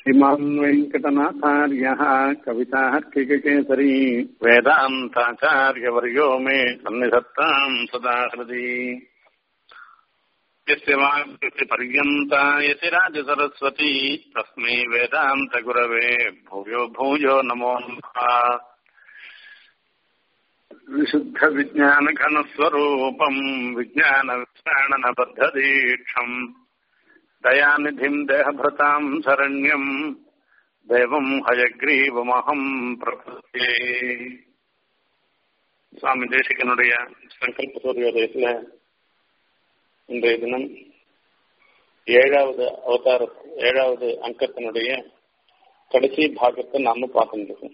इमाम् वेङ्कटनाथार्यः कवितार्किककेसरी वेदान्ताचार्यवर्यो मे सन्निधत्ताम् सदा हृदि यस्य वाक्यपर्यन्ता यतिराजसरस्वती तस्मै वेदान्तगुरवे भूयो भूयो नमो नमः विशुद्धविज्ञानघनस्वरूपम् विज्ञानविश्राणनबद्धदीक्षम् दयानिधिम् देहभृताम् शरण्यम् தேவம் ஹயக்ரீவமகம் பிரபத்தே சுவாமி தேசிகனுடைய சங்கல்ப சூரியோதயத்துல இன்றைய தினம் ஏழாவது அவதார ஏழாவது அங்கத்தினுடைய கடைசி பாகத்தை நாம பார்த்துட்டு இருக்கோம்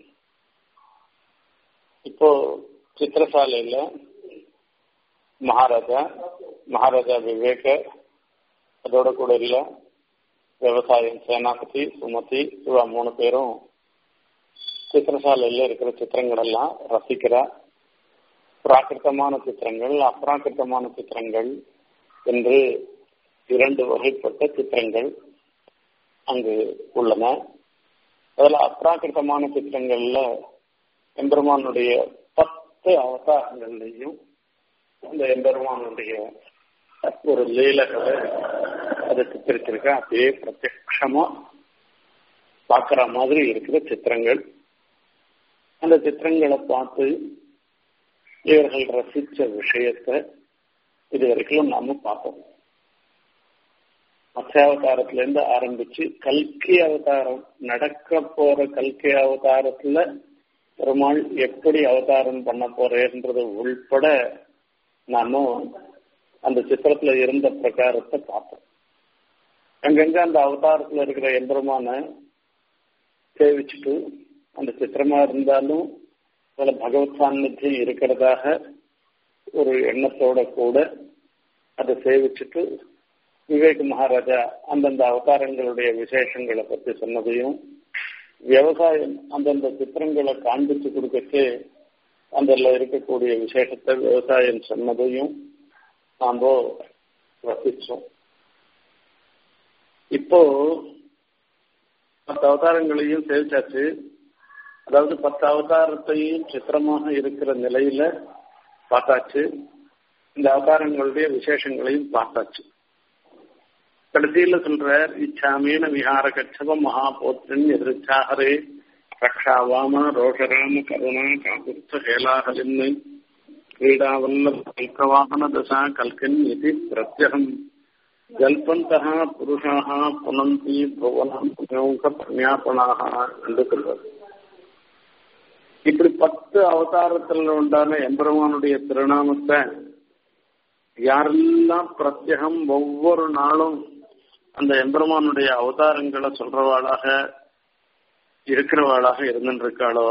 இப்போ சித்திரசாலையில மகாராஜா மகாராஜா விவேக அதோட கூட இல்ல விவசாயம் சேனாபதி சுமதி இவா மூணு பேரும் சித்திரசாலையில இருக்கிற சித்திரங்கள் எல்லாம் ரசிக்கிறா பிராகிருத்தமான சித்திரங்கள் அப்ராகிருத்தமான சித்திரங்கள் என்று இரண்டு வகைப்பட்ட சித்திரங்கள் அங்கு உள்ளன அதுல அப்ராகிருத்தமான சித்திரங்கள்ல எம்பெருமானுடைய பத்து அவதாரங்கள்லையும் அந்த எம்பெருமானுடைய ஒரு லீலகளை அதை சித்தரிச்சிருக்க அப்படியே பிரத்யமா பார்க்கிற மாதிரி இருக்கிற சித்திரங்கள் அந்த சித்திரங்களை பார்த்து இவர்கள் ரசிச்ச விஷயத்தை இது வரைக்கும் நாம பார்த்தோம் மத்யாவதாரத்துல இருந்து ஆரம்பிச்சு கல்கி அவதாரம் நடக்க போற கல்கி அவதாரத்துல பெருமாள் எப்படி அவதாரம் பண்ண போறேன்றது உள்பட நானும் அந்த சித்திரத்துல இருந்த பிரகாரத்தை பார்த்தோம் அங்கங்க அந்த அவதாரத்துல இருக்கிற எம்பெருமான சேவிச்சுட்டு அந்த சித்திரமா இருந்தாலும் அதுல பகவத் சாநித்தியம் இருக்கிறதாக ஒரு எண்ணத்தோட கூட அதை சேவிச்சுட்டு விவேக் மகாராஜா அந்தந்த அவதாரங்களுடைய விசேஷங்களை பத்தி சொன்னதையும் விவசாயம் அந்தந்த சித்திரங்களை காண்பிச்சு கொடுக்கச்சு அந்த இருக்கக்கூடிய விசேஷத்தை விவசாயம் சொன்னதையும் நாம் ரசிச்சோம் இப்போ பத்து அவதாரங்களையும் சேவிச்சாச்சு அதாவது பத்து அவதாரத்தையும் சித்திரமாக இருக்கிற நிலையில பார்த்தாச்சு இந்த அவதாரங்களுடைய விசேஷங்களையும் பார்த்தாச்சு கடைசியில சொல்ற இச்சாமீன விஹார கட்சவ மகாபோத்திரன் எதிர்ச்சாகரே ரக்ஷா வாம ரோஷராம கருணா காபுர்த்த ஹேலாஹலின்னு क्रीडावल्लभ कल्कवाहन दशा कल्किन् इति प्रत्यहम् ஜல்பந்தா புருஷாக புனந்தி புவனம் பன்யாபனாக என்று சொல்வார் இப்படி பத்து அவதாரத்தில் உண்டான எம்பெருமானுடைய திருநாமத்தை யாரெல்லாம் பிரத்யகம் ஒவ்வொரு நாளும் அந்த எம்பெருமானுடைய அவதாரங்களை சொல்றவாளாக இருக்கிறவாளாக இருந்துருக்காளோ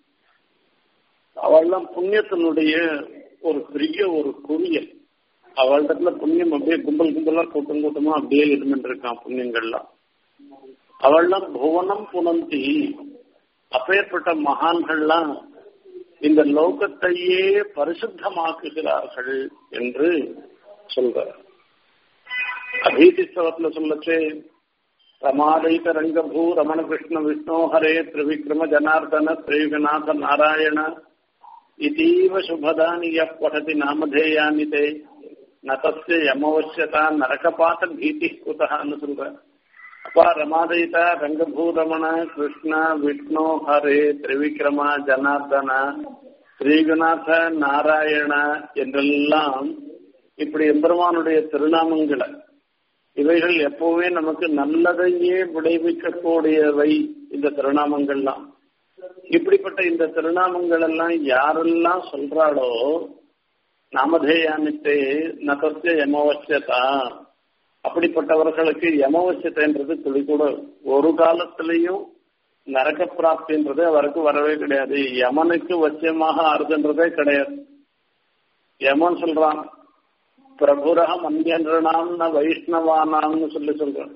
அவள்லாம் புண்ணியத்தினுடைய ஒரு பெரிய ஒரு குவியல் அவளிடத்துல புண்ணியம் அப்படியே கும்பல் கும்பலா கூட்டம் கூட்டமா அப்படியே இருந்துட்டு இருக்கான் புண்ணியங்கள்லாம் அவள்லாம் புவனம் புனந்தி அப்பேற்பட்ட மகான்கள்லாம் இந்த லோகத்தையே பரிசுத்தமாக்குகிறார்கள் என்று சொல்ற அபீதிஸ்தவத்துல சொல்லச்சு ரமாதைத ரங்கபூ ரமண கிருஷ்ண விஷ்ணு ஹரே திரிவிக்ரம ஜனார்தன திரியுகநாத நாராயண இதீவ சுபதானி யப் படதி நாமதேயானி தே நதஸ்ய யமவசியதா நரகபாத பீதி குதன்னு சொல்ற அப்பா ரமாதைதா ரங்கபூரமண கிருஷ்ண விஷ்ணு ஹரே திரிவிக்ரம ஜனார்தன ஸ்ரீகுநாத நாராயண என்றெல்லாம் இப்படி எம்பெருமானுடைய திருநாமங்களை இவைகள் எப்பவுமே நமக்கு நல்லதையே விளைவிக்கக்கூடியவை இந்த திருநாமங்கள்லாம் இப்படிப்பட்ட இந்த திருநாமங்கள் எல்லாம் யாரெல்லாம் சொல்றாளோ நாமதேயானித்தே நகர்த்திய யமவசியதா அப்படிப்பட்டவர்களுக்கு யமவசியத்தைன்றது துளி கூட ஒரு காலத்திலையும் நரக பிராப்தின்றது அவருக்கு வரவே கிடையாது யமனுக்கு வசியமாக ஆறுதுன்றதே கிடையாது யமன் சொல்றான் பிரபுரக மந்தியன்றாம் ந வைஷ்ணவானாம்னு சொல்லி சொல்றான்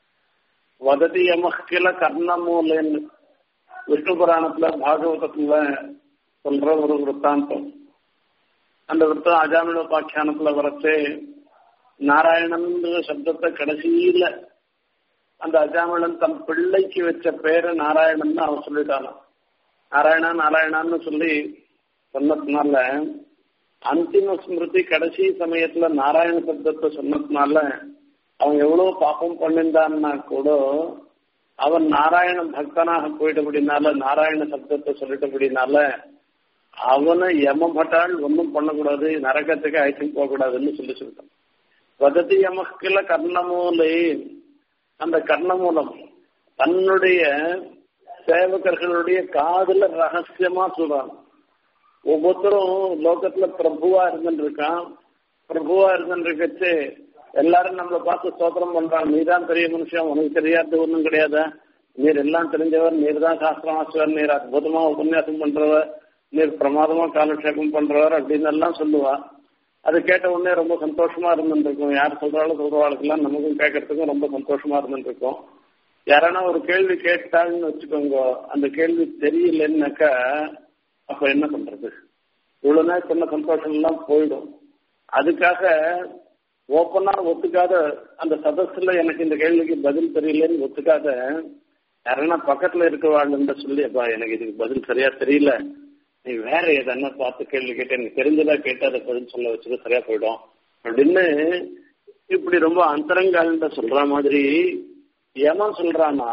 வததி யமக்கில கர்ணமூலன்னு விஷ்ணு புராணத்துல பாகவதத்துல சொல்ற ஒரு விற்த்தாந்தம் அந்த விற்த்தம் அஜாமினோபாக்கியானத்துல வரச்சே நாராயணன் சப்தத்தை கடைசியில அந்த அஜாமலன் தன் பிள்ளைக்கு வச்ச பேரை நாராயணன் அவன் சொல்லிட்டானா நாராயணா நாராயணான்னு சொல்லி சொன்னதுனால அந்திம ஸ்மிருதி கடைசி சமயத்துல நாராயண சப்தத்தை சொன்னதுனால அவன் எவ்வளவு பாப்பம் பண்ணிருந்தான்னா கூட அவன் நாராயண பக்தனாக போயிட்டபடினால நாராயண சப்தத்தை சொல்லிட்டபடினால அவனை யமபட்டால் ஒன்றும் பண்ணக்கூடாது நரகத்துக்கு அழைச்சிட்டு போகக்கூடாதுன்னு சொல்லி சொல்லிட்டான் வததி யமக்கில கர்ணமூலை அந்த கர்ணமூலம் தன்னுடைய சேவகர்களுடைய காதுல ரகசியமா சொல்றான் ஒவ்வொருத்தரும் லோகத்துல பிரபுவா இருந்துருக்கான் பிரபுவா இருந்துருக்கச்சு எல்லாரும் நம்மளை பார்த்து ஸ்தோத்திரம் பண்றாங்க நீதான் பெரிய மனுஷன் உனக்கு தெரியாதது ஒன்றும் கிடையாதா நீர் எல்லாம் தெரிஞ்சவர் நீர் தான் சாஸ்திரம் ஆசுவர் நீர் அற்புதமா உபன்யாசம் பண்றவர் நீர் பிரமாதமா காலக்ஷேபம் பண்றவர் அப்படின்னு எல்லாம் சொல்லுவா அது கேட்ட உடனே ரொம்ப சந்தோஷமா இருந்துருக்கும் யார் சொல்றாலும் சொல்றவாளுக்கெல்லாம் நமக்கும் கேட்கறதுக்கும் ரொம்ப சந்தோஷமா இருந்துருக்கும் யாரானா ஒரு கேள்வி கேட்டாங்கன்னு வச்சுக்கோங்க அந்த கேள்வி தெரியலன்னாக்கா அப்ப என்ன பண்றது இவ்வளவு நேரம் சொன்ன சந்தோஷம் எல்லாம் போயிடும் அதுக்காக ஓப்பனா ஒத்துக்காத அந்த சதஸ்ல எனக்கு இந்த கேள்விக்கு பதில் தெரியலன்னு ஒத்துக்காத யாரன்னா பக்கத்துல இருக்கவாள்ன்ற சொல்லி அப்பா எனக்கு இதுக்கு பதில் சரியா தெரியல நீ வேற எதனா பார்த்து கேள்வி கேட்டு எனக்கு தெரிஞ்சதா கேட்டு அதை பதில் சொல்ல வச்சுக்க சரியா போயிடும் அப்படின்னு இப்படி ரொம்ப அந்தரங்கால்ன்ற சொல்ற மாதிரி ஏமா சொல்றானா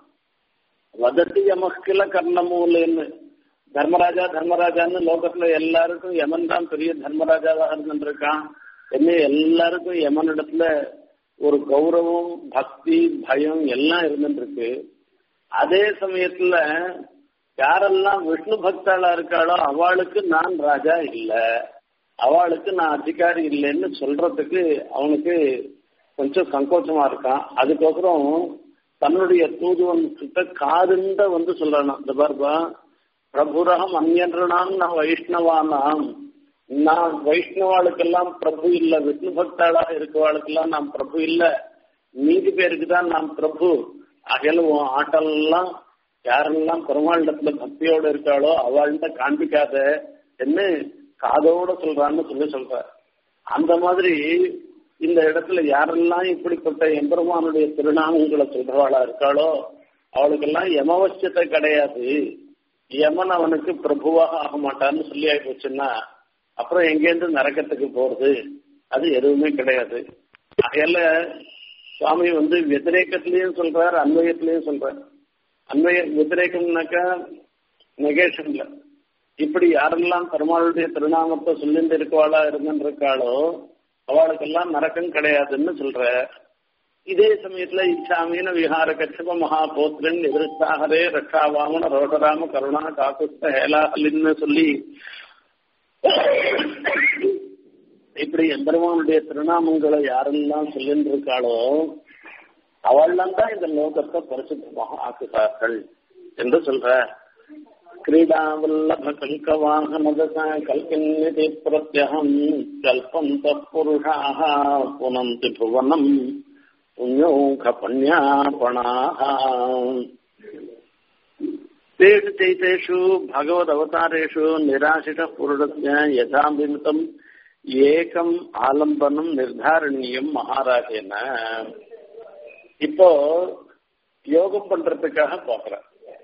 வதத்தி யமக்கில கர்ணமூலன்னு தர்மராஜா தர்மராஜான்னு லோகத்துல எல்லாருக்கும் யமன் தான் பெரிய தர்மராஜாவாக இருந்துருக்கான் என்ன எல்லாருக்கும் யமனிடத்துல ஒரு கௌரவம் பக்தி பயம் எல்லாம் இருந்துருக்கு அதே சமயத்துல யாரெல்லாம் விஷ்ணு பக்தாளா இருக்காளோ அவளுக்கு நான் ராஜா இல்ல அவளுக்கு நான் அதிகாரி இல்லைன்னு சொல்றதுக்கு அவனுக்கு கொஞ்சம் சங்கோச்சமா இருக்கான் அதுக்கப்புறம் தன்னுடைய தூதுவன் கிட்ட காதுண்ட வந்து சொல்றானா இந்த பார்ப்பா பிரபுரகம் அந்நியன்றாம் நான் வைஷ்ணவானாம் நான் வைஷ்ணவாளுக்கெல்லாம் பிரபு இல்ல விஷ்ணு பக்தாளாக இருக்கவாளுக்கெல்லாம் நான் பிரபு இல்ல மீதி பேருக்கு தான் நான் பிரபு அகல உன் ஆட்டெல்லாம் யாரெல்லாம் பெருமாளிடத்துல பக்தியோட இருக்காளோ அவள்கிட்ட காண்பிக்காத என்ன காதோட சொல்றான்னு சொல்லி சொல்ற அந்த மாதிரி இந்த இடத்துல யாரெல்லாம் இப்படிப்பட்ட எம்பெருமானுடைய திருநாமங்களை சொல்றவாளா இருக்காளோ அவளுக்கெல்லாம் யமவசியத்தை கிடையாது யமன் அவனுக்கு பிரபுவாக ஆக மாட்டான்னு சொல்லி ஆகி போச்சுன்னா அப்புறம் எங்கேருந்து நரக்கத்துக்கு போறது அது எதுவுமே கிடையாது அதையல்ல சுவாமி வந்து व्यतिरेकத்திலையும் சொல்றார் அன்வயத்திலையும் சொல்றார் அன்வய व्यतिरेकம்னாக்கா நெகேஷன்ல இப்படி யாரெல்லாம் பெருமாளுடைய திருநாமத்தை சொல்லிட்டு இருக்கவாளா இருந்திருக்காளோ அவளுக்கெல்லாம் நரக்கம் கிடையாதுன்னு சொல்ற இதே சமயத்துல இச்சாமீன விஹார கச்சப மகாபோத்ரன் எதிர்த்தாகரே ரட்சாவாமன ரோடராம கருணா காக்குஸ்த ஹேலாஹலின்னு சொல்லி இப்படி எம்பெருமானுடைய திருநாமங்களை யாரெல்லாம் சொல்லிட்டு இருக்காளோ அவள்லாம் தான் இந்த லோகத்தை பரிசுத்தமாக ஆக்குகிறார்கள் என்று சொல்ற கிரீடாவல்லப கல்கவாகனதச கல்கின்னிதி பிரத்யகம் கல்பந்த புருஷாக புனந்தி புவனம் புண்ணியோக பண்யாபணாக तेषु चैतेषु भगवदवतारेषु निराशितः पुरुषस्य यथाभिमितम् ஏகம் ஆலம்பனம் நிர்தாரணீயம் மகாராஜேன இப்போ யோகம் பண்றதுக்காக பாக்குறேன்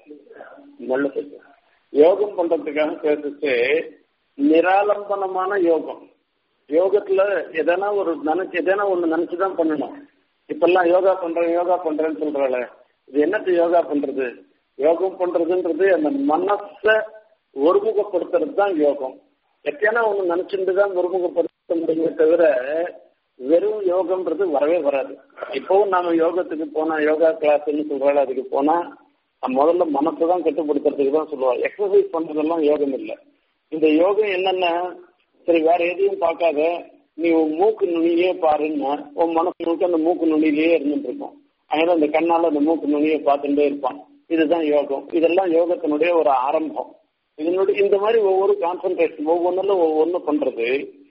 யோகம் பண்றதுக்காக பேசிட்டு நிராலம்பனமான யோகம் யோகத்துல எதனா ஒரு நினைச்சு எதனா ஒண்ணு நினைச்சுதான் பண்ணணும் இப்பெல்லாம் யோகா பண்றேன் யோகா பண்றேன்னு சொல்றாள் இது என்னத்து யோகா பண்றது யோகம் பண்றதுன்றது அந்த மனசை ஒருமுகப்படுத்துறது தான் யோகம் எத்தனை ஒண்ணு நினைச்சுட்டு தான் ஒருமுகப்படுத்த முடியுமே தவிர வெறும் யோகம்ன்றது வரவே வராது இப்பவும் நாம யோகத்துக்கு போனா யோகா கிளாஸ்ன்னு சொல்றாள் அதுக்கு போனா முதல்ல மனசை தான் கட்டுப்படுத்துறதுக்கு தான் சொல்லுவா எக்ஸசைஸ் பண்றதெல்லாம் யோகம் இல்லை இந்த யோகம் என்னன்னா சரி வேற எதையும் பார்க்காத நீ உன் மூக்கு நுனியே பாருன்னா உன் மனசு முழுக்க அந்த மூக்கு நுனியிலேயே இருந்துட்டு இருக்கும் அதனால அந்த கண்ணால அந்த மூக்கு நுனியை பார்த்துட்டே இருப்பான் இதுதான் யோகம் இதெல்லாம் யோகத்தினுடைய ஒரு ஆரம்பம் இதனுடைய இந்த மாதிரி ஒவ்வொரு கான்சென்ட்ரேஷன் ஒவ்வொன்றுல ஒவ்வொன்று பண்றது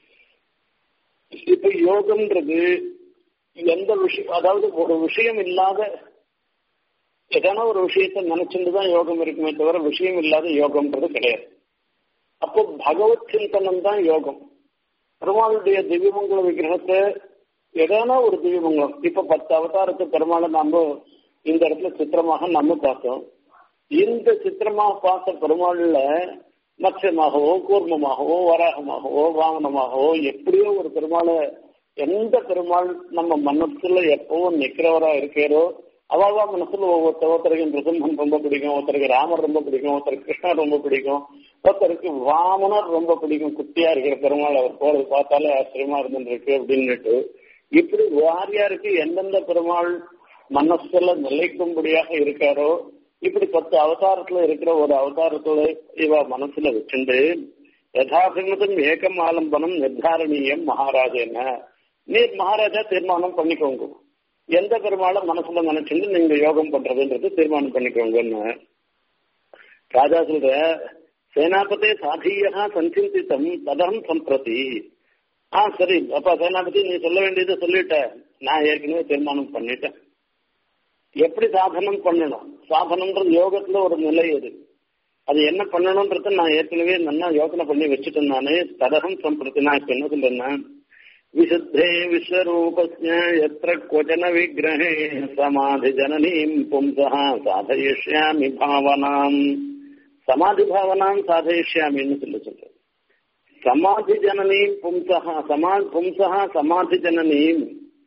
இப்ப யோகம்ன்றது எந்த விஷயம் அதாவது ஒரு விஷயம் இல்லாத ஏதான ஒரு விஷயத்த நினைச்சுட்டு தான் யோகம் இருக்குமே தவிர விஷயம் இல்லாத யோகம்ன்றது கிடையாது அப்போ பகவத் சிந்தனம் தான் யோகம் பெருமாளுடைய திவ்யமங்கல விக்கிரகத்தை ஏதானா ஒரு திவ்யமங்கலம் இப்ப பத்து அவதாரத்து பெருமாளை நாம இந்த இடத்துல சித்திரமாக நம்ம பார்த்தோம் இந்த சித்திரமாக பார்த்த பெருமாள்ல மத்யமாகவோ கூர்மமாகவோ வராகமாகவோ வாமனமாகவோ எப்படியோ ஒரு பெருமாளை எந்த பெருமாள் நம்ம மனசுல எப்பவும் நிக்கிறவரா இருக்கிறோ அவாவா மனசுல ஒவ்வொருத்தர் ஒருத்தருக்கு நிருசிம்மன் ரொம்ப பிடிக்கும் ஒருத்தருக்கு ராமர் ரொம்ப பிடிக்கும் ஒருத்தருக்கு கிருஷ்ணர் ரொம்ப பிடிக்கும் ஒருத்தருக்கு வாமனர் ரொம்ப பிடிக்கும் குட்டியா இருக்கிற பெருமாள் அவர் போறது பார்த்தாலே ஆச்சரியமா இருந்துருக்கு அப்படின்னுட்டு இப்படி வாரியாருக்கு எந்தெந்த பெருமாள் மனசுல நிலைக்கும்படியாக இருக்காரோ இப்படி பத்து அவதாரத்துல இருக்கிற ஒரு அவதாரத்தோட இவ மனசுல வச்சுண்டு யதாபிமதம் ஏகம் ஆலம்பனம் நிர்தாரணீயம் மகாராஜேன நீர் மகாராஜா தீர்மானம் பண்ணிக்கோங்க எந்த பெருமாளை மனசுல நினைச்சுட்டு நீங்க யோகம் பண்றதுன்றது தீர்மானம் பண்ணிக்கோங்கன்னு ராஜா சொல்ற சேனாபதே சாதீயா சஞ்சிந்தித்தம் ததம் சம்பிரதி ஆ சரி அப்ப சேனாபதி நீ சொல்ல வேண்டியதை சொல்லிட்ட நான் ஏற்கனவே தீர்மானம் பண்ணிட்டேன் எப்படி சாதனம் பண்ணணும் சாதனம்ன்றது யோகத்துல ஒரு நிலை அது அது என்ன பண்ணணும்ன்றத நான் ஏற்கனவே நல்லா யோசனை பண்ணி வச்சுட்டேன் நானே ததகம் சம்பிரதி நான் இப்ப என்ன சொல்றேன்னா விசுத்தே விஸ்வரூபஸ்ய எத்திர கொஜன விக்கிரகே சமாதி ஜனனீம் பும்சா சாதயிஷ்யாமி பாவனாம் சமாதி பாவனாம் சாதயிஷ்யாமின்னு சொல்லி சொல்றேன் சமாதி ஜனனீம் பும்சா சமா பும்சா சமாதி ஜனனீம்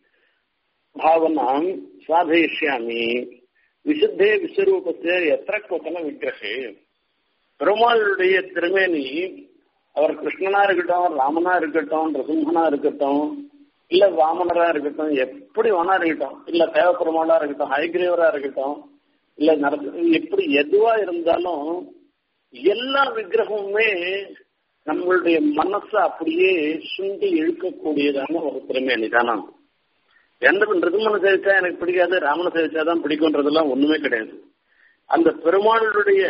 பாவனாம் சாதயிஷ்யாமி விசுத்தே விஸ்வரூபஸ்ய எத்திர கொத்தன விக்கிரகே பெருமாளுடைய திருமேனி அவர் கிருஷ்ணனா இருக்கட்டும் ராமனா இருக்கட்டும் நரசிம்மனா இருக்கட்டும் இல்ல வாமனரா இருக்கட்டும் எப்படி வேணா இருக்கட்டும் இல்ல தேவப்பெருமாளா இருக்கட்டும் ஹைகிரீவரா இருக்கட்டும் இல்ல நர எப்படி எதுவா இருந்தாலும் எல்லா விக்கிரகமுமே நம்மளுடைய மனசை அப்படியே சுண்டி இழுக்கக்கூடியதான ஒரு திறமையான தானா எந்த ரிதுமனை சேவிச்சா எனக்கு பிடிக்காது ராமனை சேவிச்சாதான் பிடிக்கும்ன்றதெல்லாம் ஒண்ணுமே கிடையாது அந்த பெருமாளுடைய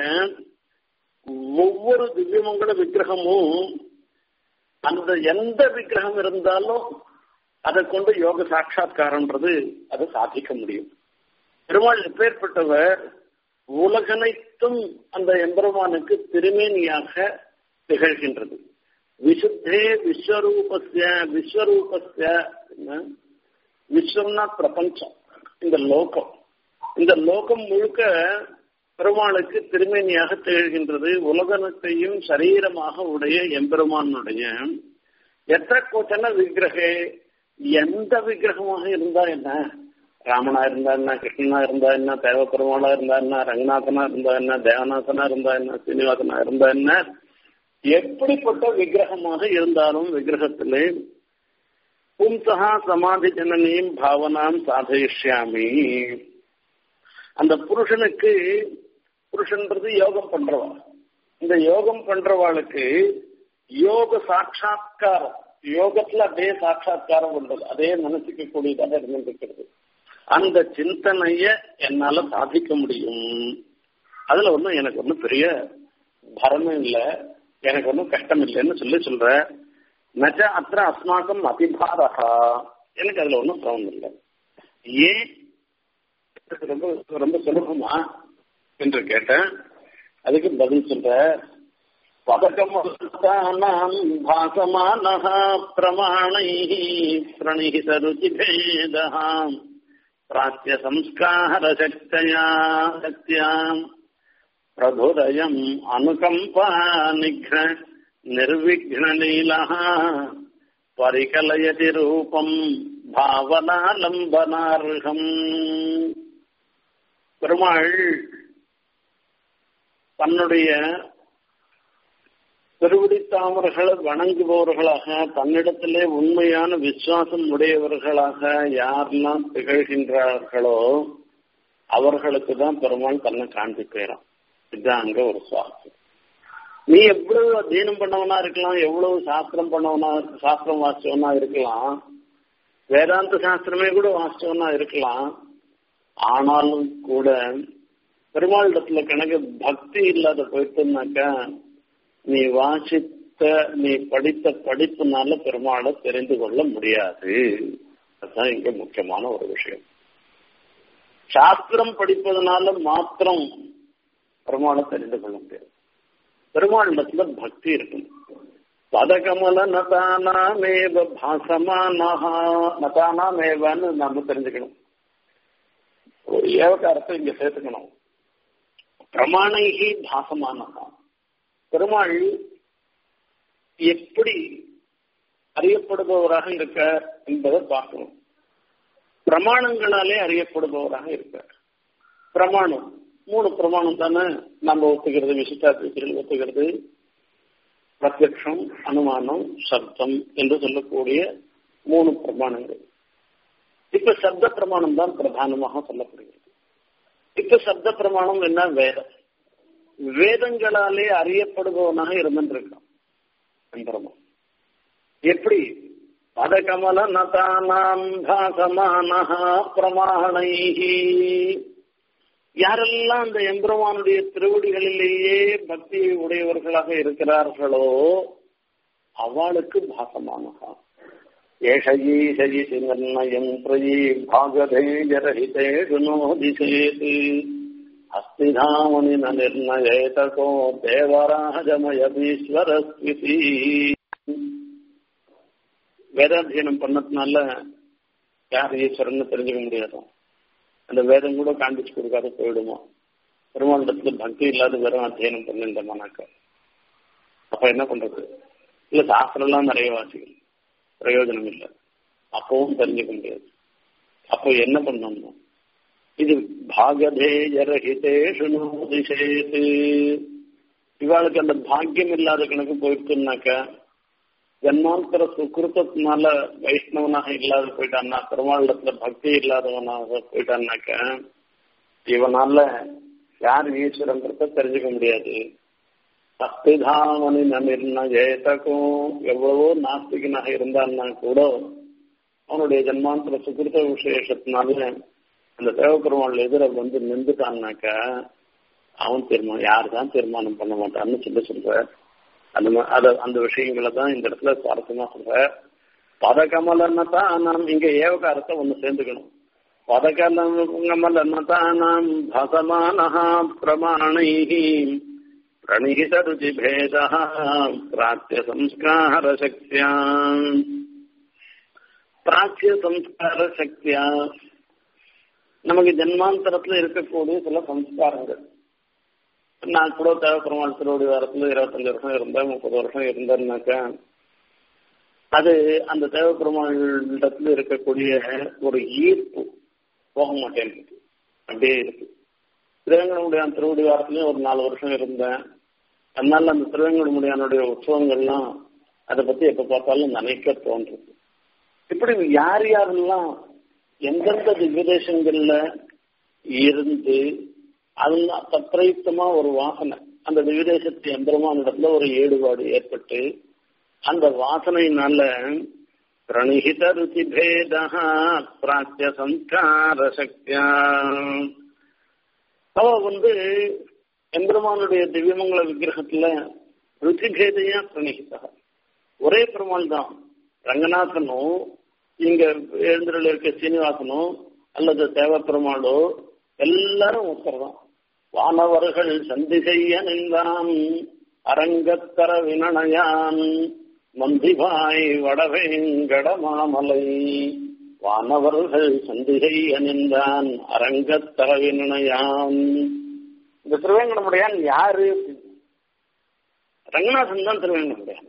ஒவ்வொரு திவ்யமங்கல விக்கிரகமும் அந்த எந்த விக்கிரகம் இருந்தாலும் அதை கொண்டு யோக சாட்சா்காரன்றது அதை சாதிக்க முடியும் பெருமாள் எப்பேற்பட்டவர் உலகனைத்தும் அந்த எம்பெருமானுக்கு திருமேனியாக திகழ்கின்றது விசுத்தே விஸ்வரூபஸ்ய விஸ்வரூபஸ்ய விஸ்வம்னா பிரபஞ்சம் இந்த லோகம் இந்த லோகம் முழுக்க பெருமாளுக்கு திருமேனியாக திகழ்கின்றது உலகத்தையும் சரீரமாக உடைய எம்பெருமானுடைய எத்த கோச்சன விக்கிரகே எந்த விக்கிரகமாக இருந்தா என்ன ராமனா இருந்தா என்ன கிருஷ்ணனா இருந்தா என்ன தேவ பெருமாளா இருந்தா என்ன ரங்கநாதனா இருந்தா என்ன தேவநாதனா இருந்தா என்ன சீனிவாசனா இருந்தா என்ன எப்படிப்பட்ட விக்கிரகமாக இருந்தாலும் விக்கிரகத்திலே பும்சகா சமாதி ஜனனியும் பாவனாம் சாதயிஷ்யாமி அந்த புருஷனுக்கு புருஷன்றது யோகம் பண்றவா இந்த யோகம் பண்றவாளுக்கு யோக சாட்சா்காரம் யோகத்துல அதே சாட்சா்காரம் பண்றது அதே மனசுக்கு கூடியதாக இருந்திருக்கிறது அந்த சிந்தனைய என்னால சாதிக்க முடியும் அதுல ஒன்றும் எனக்கு ஒன்றும் பெரிய பரமும் இல்லை எனக்கு ஒன்றும் கஷ்டம் இல்லைன்னு சொல்லி சொல்ற நச்ச அத்த அஸ்மாக்கம் அபிபாரகா எனக்கு அதுல ஒன்றும் சிரமம் இல்லை ஏன் ரொம்ப ரொம்ப சுலபமா என்று கேட்டேன் அதுக்கு பதில் சொல்ற பதகமஸ்தானாம் பாசமானः பிரமாணைः प्रणिहित रुचिभेदः प्राच्य संस्कारशक्तया शक्त्याम् प्रभुदयम् अनुकम्पा निघ्न निर्विघ्नलीलः परिकलयति रूपम् பாவனாலம்பனார்கம் பெருமாள் தன்னுடைய திருவிடித்தாமர்களை வணங்குபவர்களாக தன்னிடத்திலே உண்மையான விசுவாசம் உடையவர்களாக யாரெல்லாம் திகழ்கின்றார்களோ அவர்களுக்கு தான் பெருமாள் தன்னை காண்பிக்கிறான் இதுதான் அங்க ஒரு சுவாசம் நீ எவ்வளவு அத்தியனம் பண்ணவனா இருக்கலாம் எவ்வளவு சாஸ்திரம் பண்ணவனா சாஸ்திரம் வாசிச்சவனா இருக்கலாம் வேதாந்த சாஸ்திரமே கூட வாசிச்சவனா இருக்கலாம் ஆனாலும் கூட பெருமாளிடத்துல கணக்கு பக்தி இல்லாத போயிட்டுனாக்கா நீ வாசித்த நீ படித்த படிப்புனால பெருமாளை தெரிந்து கொள்ள முடியாது அதுதான் இங்க முக்கியமான ஒரு விஷயம் சாஸ்திரம் படிப்பதனால மாத்திரம் பெருமாளை தெரிந்து கொள்ள முடியாது பெருமாளிடத்துல பக்தி இருக்கணும் பதகமல நதானாமேவ பாசமானஹா நதானாமேவன்னு நாம தெரிஞ்சுக்கணும் ஒரு ஏவகாரத்தை இங்க சேர்த்துக்கணும் பிரமாணைகி பாசமானஹா பெருமாள் எப்படி அறியப்படுபவராக இருக்க என்பதை பார்க்கணும் பிரமாணங்களாலே அறியப்படுபவராக இருக்கார் பிரமாணம் மூணு பிரமாணம் தானே நம்ம ஒத்துக்கிறது விசிஷ்டாத்திகள் ஒத்துக்கிறது பிரத்யக்ஷம் அனுமானம் சப்தம் என்று சொல்லக்கூடிய மூணு பிரமாணங்கள் இப்ப சப்த பிரமாணம் தான் பிரதானமாக சொல்லப்படுகிறது இப்ப சப்த பிரமாணம் என்ன வேதம் வேதங்களாலே அறியப்படுபவனாக இருந்திருக்கான் எம்பெருமான் எப்படி பதகமல நதானாம் பாசமானஹா பிரமாணைஹி யாரெல்லாம் அந்த எம்பெருமானுடைய திருவடிகளிலேயே பக்தியை உடையவர்களாக இருக்கிறார்களோ அவளுக்கு பாசமானகா ஏஷயீஷயி நிர்ணயம் பிரயி பாகதேஜரஹிதே குணோதிசேது அஸ்திதாமணி நிர்ணயேதகோ தேவராஜமயபீஸ்வரஸ்விதி வேதாத்தியனம் பண்ணதுனால யார் ஈஸ்வரன் தெரிஞ்சுக்க முடியாது அந்த வேதம் கூட காண்பிச்சு கொடுக்காத போயிடுமா பெருமாண்டத்துல பக்தி இல்லாத வெறும் அத்தியனம் பண்ணிருந்தோம்னாக்க அப்ப என்ன பண்றது இல்ல சாஸ்திரம் எல்லாம் நிறைய வாசிகள் பிரயோஜனம் இல்லை அப்பவும் தெரிஞ்சுக்க முடியாது அப்போ என்ன பண்ணணும் இது பாகதேயரஹிதேஷு நோதிசேது இவாளுக்கு அந்த பாக்கியம் இல்லாத கணக்கு போயிட்டுனாக்க ஜன்மாந்தர சுக்கிருத்தத்தினால வைஷ்ணவனாக இல்லாத போயிட்டான்னா பெருமாளத்துல பக்தி இல்லாதவனாக போயிட்டான்னாக்க இவனால யார் ஈஸ்வரன்றத தெரிஞ்சுக்க முடியாது அஸ்திதாமனி நமிர்ன ஜெயத்தக்கும் எவ்வளவோ நாஸ்திகனாக இருந்தான்னா கூட அவனுடைய ஜன்மாந்தர சுக்கிருத்த விசேஷத்தினால அந்த தேவபெருமாள் எதிர வந்து நின்றுட்டான்னாக்க அவன் தீர்மானம் யார் தான் தீர்மானம் பண்ண மாட்டான்னு சொல்லி சொல்ற அந்த அத அந்த விஷயங்களை தான் இந்த இடத்துல சுவாரஸ்யமா சொல்ற பதகமலன்னா தான் நாம் இங்க ஏவகாரத்தை ஒண்ணு சேர்ந்துக்கணும் பதகமலன்னதானாம் பசமானஹா பிரமாணைஹி பிரணிகித ருச்சி பேதா பிராச்சிய சம்ஸ்கார சக்தியா பிராச்சிய சம்ஸ்கார சக்தியா நமக்கு ஜன்மாந்தரத்துல இருக்கக்கூடிய சில சம்ஸ்காரங்கள் நான் கூட தேவைப்பெருமாள் திருவடி வாரத்துல இருபத்தஞ்சு வருஷம் இருந்தேன் முப்பது வருஷம் இருந்தேன்னாக்கா அது அந்த தேவைப்பெருமாள் இடத்துல இருக்கக்கூடிய ஒரு ஈர்ப்பு போக மாட்டேங்குது அப்படியே இருக்கு திருவேங்கடமுடியான் திருவடி வாரத்துலயும் ஒரு நாலு வருஷம் இருந்தேன் அதனால அந்த திருவேங்கடமுடியானுடைய உற்சவங்கள்லாம் அதை பத்தி எப்ப பார்த்தாலும் நினைக்க தோன்றுது இப்படி யார் யாரெல்லாம் எந்தெந்த திவ்யதேசங்கள்ல இருந்து அதெல்லாம் தத்ரயுக்தமா ஒரு வாசனை அந்த திவ்யதேசத்து எம்பெருமான இடத்துல ஒரு ஈடுபாடு ஏற்பட்டு அந்த வாசனையினால பிரணிகித ருச்சி பேதா பிராச்சிய சம்ஸ்கார சக்தியா அவ வந்து எம்பெருமானுடைய திவ்யமங்கல விக்கிரகத்துல ருச்சி பேதையா பிரணிகிதா ஒரே பெருமாள் தான் ரங்கநாதனும் இங்க எழுந்திரில் இருக்க சீனிவாசனும் அல்லது தேவப்பெருமாளோ எல்லாரும் ஒருத்தர் தான் வானவர்கள் சந்தி செய்ய நின்றான் அரங்கத்தர வினணையான் மந்திபாய் வடவேங்கட மாமலை வானவர்கள் சந்தி செய்ய நின்றான் அரங்கத்தர வினணையான் இந்த திருவேங்கடமுடையான் யாரு ரங்கநாதன் தான் திருவேங்கடமுடையான்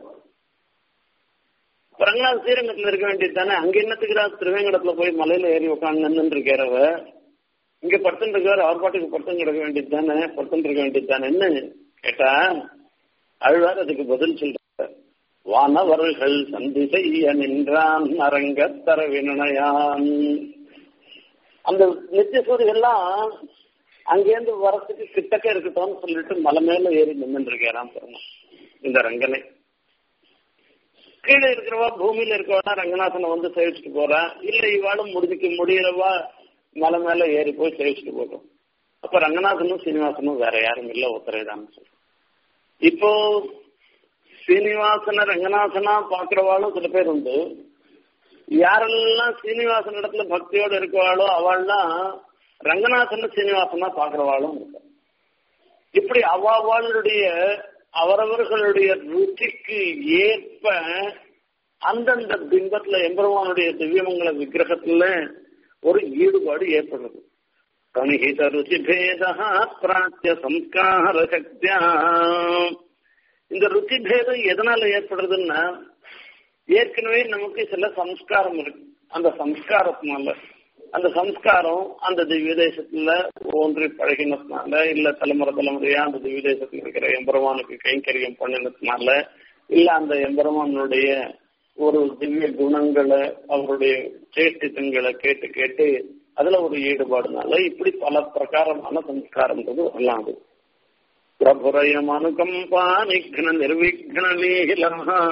ரங்கநாத் ஸ்ரீரங்கத்துல இருக்க வேண்டியது தானே அங்க என்னத்துக்குறா திருவேங்கடத்துல போய் மலையில ஏறி உட்காந்து நின்று இருக்கிறவ இங்க படுத்துட்டு இருக்காரு அவர் பாட்டுக்கு படுத்து கிடக்க வேண்டியது தானே படுத்துட்டு இருக்க வேண்டியது தானேன்னு கேட்டா அழுவார் அதுக்கு பதில் சொல்ற வானவர்கள் சந்தி செய்ய நின்றான் அரங்கத்தர வினயான் அந்த நித்திய சூரியெல்லாம் அங்கேருந்து வரத்துக்கு கிட்டக்க இருக்கட்டும்னு சொல்லிட்டு மலை மேல ஏறி நின்று இருக்காராம் பாருங்க இந்த ரங்கனை கீழே இருக்கிறவா பூமியில இருக்கவா ரங்கநாதனை வந்து சேவிச்சுட்டு போறா இல்ல இவாளும் முடிஞ்சுக்க முடியறவா மலை மேல ஏறி போய் சேவிச்சுட்டு போட்டோம் அப்ப ரங்கநாதனும் சீனிவாசனும் வேற யாரும் இல்ல ஒருத்தரே தான் சொல்றோம் இப்போ சீனிவாசன ரங்கநாதனா பாக்குறவாளும் சில பேர் உண்டு யாரெல்லாம் சீனிவாசன் இடத்துல பக்தியோடு இருக்கவாளோ அவள்லாம் ரங்கநாதன் சீனிவாசனா பாக்குறவாளும் இருக்கு இப்படி அவ்வாளுடைய அவரவர்களுடைய ருச்சிக்கு ஏற்ப அந்தந்த பிம்பத்துல எம்பெருமானுடைய திவ்யமங்கல விக்கிரகத்துல ஒரு ஈடுபாடு ஏற்படுறது கணிகித ருச்சி பேதா பிராத்திய சம்ஸ்கார சக்தியா இந்த ருச்சி பேதம் எதனால ஏற்படுறதுன்னா ஏற்கனவே நமக்கு சில சம்ஸ்காரம் இருக்கு அந்த சம்ஸ்காரத்தினால அந்த சம்ஸ்காரம் அந்த திவ்ய தேசத்துல ஒன்றி பழகினதுனால இல்ல தலைமுறை தலைமுறையா அந்த திவ்ய தேசத்துல இருக்கிற எம்பெருமானுக்கு கைங்கரியம் பண்ணினதுனால இல்ல அந்த எம்பெருமானுடைய ஒரு திவ்ய குணங்களை அவருடைய சேஷ்டித்தங்களை கேட்டு கேட்டு அதுல ஒரு ஈடுபாடுனால இப்படி பல பிரகாரமான சம்ஸ்காரம்ன்றது வரலாம் அது பிரபுரயம் அனுகம்பா நிக்ன நிர்விக்ன லீலமா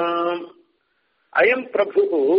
அயம் பிரபு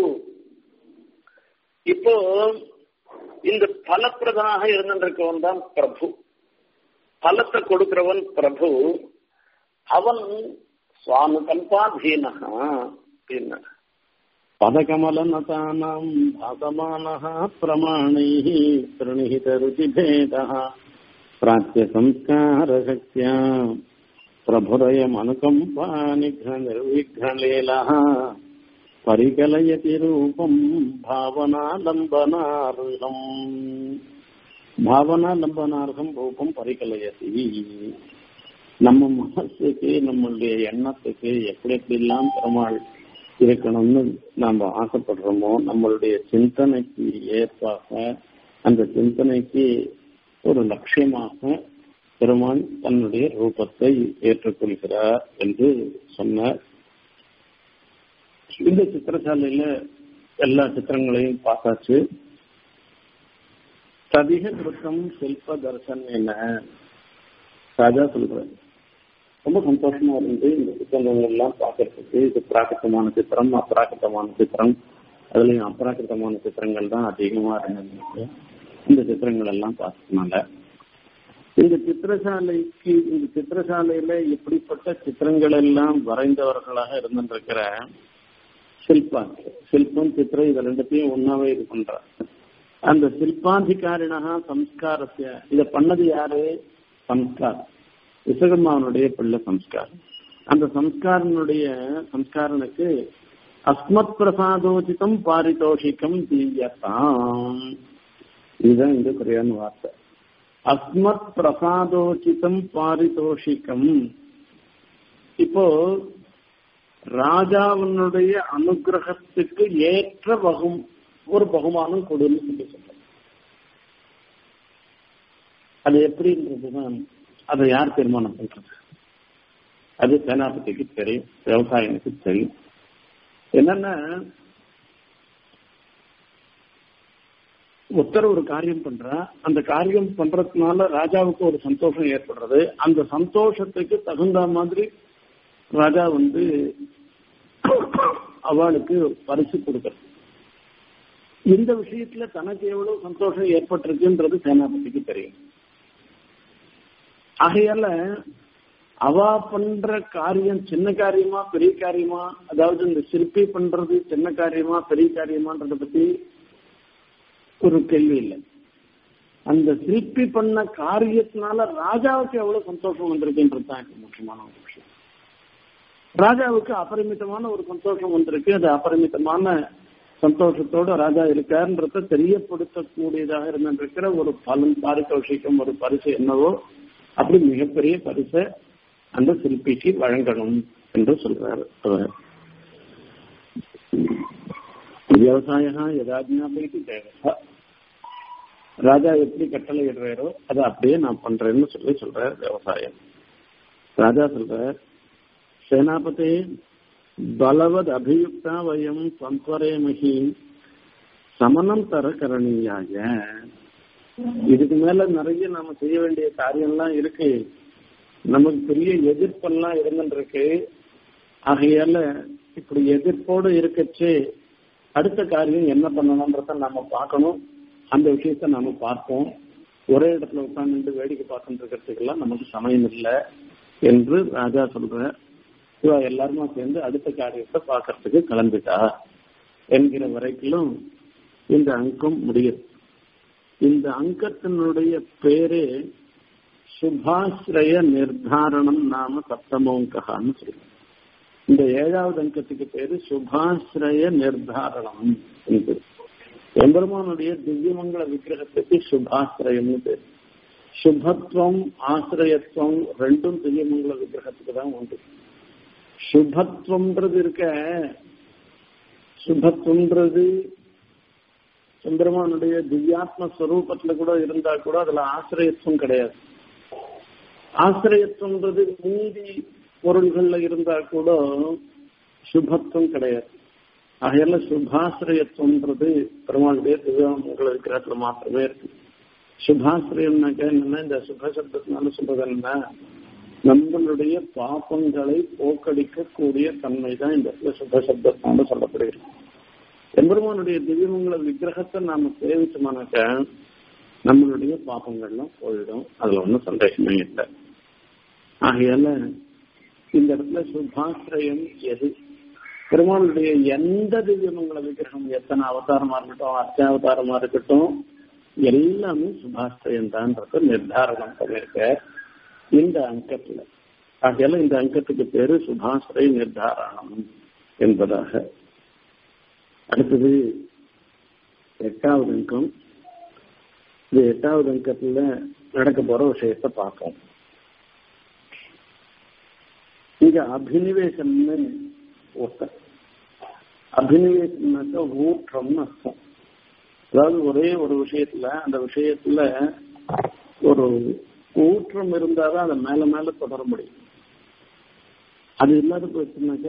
இப்போ இந்த பலப்பிரதனாக இருந்திருக்கவன் தான் பிரபு பலத்தை கொடுக்கிறவன் பிரபு அவன் சுவாமி கல்பாதீனகா அப்படின்னா पदकमलनतानाम् भासमानः प्रमाणैः प्रणिहितरुचिभेदः प्राच्यसंस्कारशक्त्या प्रभुरयमनुकम्पा निघ्ननिर्विघ्नलीलः परिकलयति रूपम् भावनालम्बनार्हम् பாவனாலம்பனார்கம் ரூபம் பரிகலையதி நம்ம மனசுக்கு நம்மளுடைய எண்ணத்துக்கு எப்படி எப்படிலாம் பெருமாள் இருக்கணும்னு நாம ஆசைப்படுறோமோ நம்மளுடைய சிந்தனைக்கு ஏற்பாக அந்த சிந்தனைக்கு ஒரு லட்சியமாக பெருமான் தன்னுடைய ரூபத்தை ஏற்றுக்கொள்கிறார் என்று சொன்னார் இந்த சித்திரசாலையில எல்லா சித்திரங்களையும் பார்த்தாச்சு சதிக கிருத்தம் சில்ப தர்சன் என்ன ராஜா சொல்றேன் ரொம்ப சந்தோஷமா இருந்து இந்த புத்தகங்கள் எல்லாம் பார்க்கறதுக்கு இது பிராகிருத்தமான சித்திரம் அப்ராகிருத்தமான சித்திரம் அதுலயும் அப்ராகிருத்தமான சித்திரங்கள் தான் அதிகமா இருந்தது இந்த சித்திரங்கள் எல்லாம் பார்த்ததுனால இந்த சித்திரசாலைக்கு இந்த சித்திரசாலையில இப்படிப்பட்ட சித்திரங்கள் எல்லாம் வரைந்தவர்களாக இருந்திருக்கிற சில்பா சில்பம் சித்திரம் இது ரெண்டுத்தையும் ஒன்னாவே இது பண்றாங்க அந்த சில்பாதிகாரினா சம்ஸ்காரத்திய இத பண்ணது யாரு சம்ஸ்காரம் விசகம்மாவனுடைய பிள்ளை சம்ஸ்காரம் அந்த சம்ஸ்காரனுடைய சம்ஸ்காரனுக்கு அஸ்மத் பிரசாதோச்சிதம் பாரிதோஷிகம் தீயதாம் இதுதான் இந்த குறையான வார்த்தை அஸ்மத் பிரசாதோச்சிதம் பாரிதோஷிகம் இப்போ ராஜாவினுடைய அனுகிரகத்துக்கு ஏற்ற வகும் ஒரு பகுமானம் கொடுன்னு சொல்லி சொல்ற அது எப்படின்றதுதான் அதை யார் தீர்மானம் பண்றது அது சேனாபதிக்கு தெரியும் விவசாயினுக்கு தெரியும் என்னன்னா ஒருத்தர் ஒரு காரியம் பண்றா அந்த காரியம் பண்றதுனால ராஜாவுக்கு ஒரு சந்தோஷம் ஏற்படுறது அந்த சந்தோஷத்துக்கு தகுந்த மாதிரி ராஜா வந்து அவளுக்கு பரிசு கொடுக்கறது இந்த விஷயத்துல தனக்கு எவ்வளவு சந்தோஷம் ஏற்பட்டிருக்குன்றது சேனாபதிக்கு தெரியும் ஆகையால அவ பண்ற காரியம் சின்ன காரியமா பெரிய காரியமா அதாவது இந்த சிற்பி பண்றது சின்ன காரியமா பெரிய காரியமான்றத பத்தி ஒரு கேள்வி இல்லை அந்த சிற்பி பண்ண காரியத்தினால ராஜாவுக்கு எவ்வளவு சந்தோஷம் வந்திருக்குன்றது தான் முக்கியமான ஒரு விஷயம் ராஜாவுக்கு அபரிமிதமான ஒரு சந்தோஷம் வந்திருக்கு அது அபரிமிதமான சந்தோஷத்தோட ராஜா இருக்காருன்றத தெரியப்படுத்தக்கூடியதாக இருந்திருக்கிற ஒரு பலன் பாரிதோஷிக்கம் ஒரு பரிசு என்னவோ அப்படி மிகப்பெரிய பரிசை அந்த சிற்பிக்கு வழங்கணும் என்று சொல்றாரு அவர் விவசாயா எதாஜ்ஞாபைக்கு தேவசா ராஜா எப்படி கட்டளை இடுறாரோ அதை அப்படியே நான் பண்றேன்னு சொல்லி சொல்றார் விவசாயம் ராஜா சொல்றார் சேனாபதி பலவத் அபியுக்தா வயம் சந்த்வரேமகி சமனம் தர கரணியாக இதுக்கு மேல நிறைய நாம செய்ய வேண்டிய காரியம்லாம் இருக்கு நமக்கு பெரிய எதிர்ப்பெல்லாம் இருந்துருக்கு ஆகையால இப்படி எதிர்ப்போடு இருக்கச்சு அடுத்த காரியம் என்ன பண்ணணும்ன்றத நாம பார்க்கணும் அந்த விஷயத்த நாம பார்ப்போம் ஒரே இடத்துல உட்கார்ந்து வேடிக்கை பார்த்துட்டு இருக்கிறதுக்கெல்லாம் நமக்கு சமயம் இல்லை என்று ராஜா சொல்ற இவ எல்லாருமா சேர்ந்து அடுத்த காரியத்தை பார்க்கறதுக்கு கிளம்பிட்டா என்கிற வரைக்கும் இந்த அங்கம் முடியுது இந்த அங்கத்தினுடைய பேரு சுபாஸ்ரய நிர்தாரணம் நாம சப்தமோங்ககான்னு சொல்லுவோம் இந்த ஏழாவது அங்கத்துக்கு பேரு சுபாஸ்ரய நிர்தாரணம் என்பது எம்பெருமானுடைய திவ்யமங்கள விக்கிரகத்துக்கு சுபாஸ்ரயம்னு பேர் சுபத்துவம் ஆசிரியத்துவம் ரெண்டும் திவ்யமங்கள விக்கிரகத்துக்கு தான் உண்டு சுபத்துவம்ன்றது இருக்க சுபத்துவம்ன்றது சுந்தரமானுடைய திவ்யாத்ம ஸ்வரூபத்துல கூட இருந்தா கூட அதுல ஆசிரியத்துவம் கிடையாது ஆசிரியத்துவம்ன்றது மீதி பொருள்கள்ல இருந்தா கூட சுபத்துவம் கிடையாது ஆகையால சுபாசிரியத்துவம்ன்றது பெருமாளுடைய திவ்யாமங்கள விக்கிரகத்துல மாத்திரமே இருக்கு சுபாசிரியம்னாக்க என்னன்னா இந்த சுபசப்தத்தினால சொல்றது என்ன நம்மளுடைய பாப்பங்களை போக்கடிக்கக்கூடிய தன்மை தான் இந்த இடத்துல சுபசப்தத்தினால சொல்லப்படுகிறது எம்பெருமானுடைய திவ்யமங்கள விக்கிரகத்தை நாம சேவிச்சோம்னாக்க நம்மளுடைய பாப்பங்கள்லாம் போயிடும் அதுல ஒன்றும் சந்தேகமே இல்லை ஆகையால இந்த இடத்துல சுபாசிரயம் எது பெருமாளுடைய எந்த திவ்யமங்கள விக்கிரகம் எத்தனை அவதாரமா இருக்கட்டும் அத்தியாவதாரமா இருக்கட்டும் எல்லாமே சுபாசிரயம் தான்றது நிர்தாரணம் பண்ணிருக்க இந்த அங்கத்துல ஆகையால இந்த அங்கத்துக்கு பேரு சுபாசிரய நிர்தாரணம் என்பதாக அடுத்தது எட்டாவது அங்கம் இது எட்டாவது அங்கத்துல நடக்க போற விஷயத்த பார்ப்போம் இங்க அபினிவேசம்னு ஒருத்தர் அபினிவேசம்னாக்க ஊற்றம்னு அர்த்தம் அதாவது ஒரே ஒரு விஷயத்துல அந்த விஷயத்துல ஒரு ஊற்றம் இருந்தாதான் அதை மேல மேல தொடர முடியும் அது இல்லாத போச்சுனாக்கா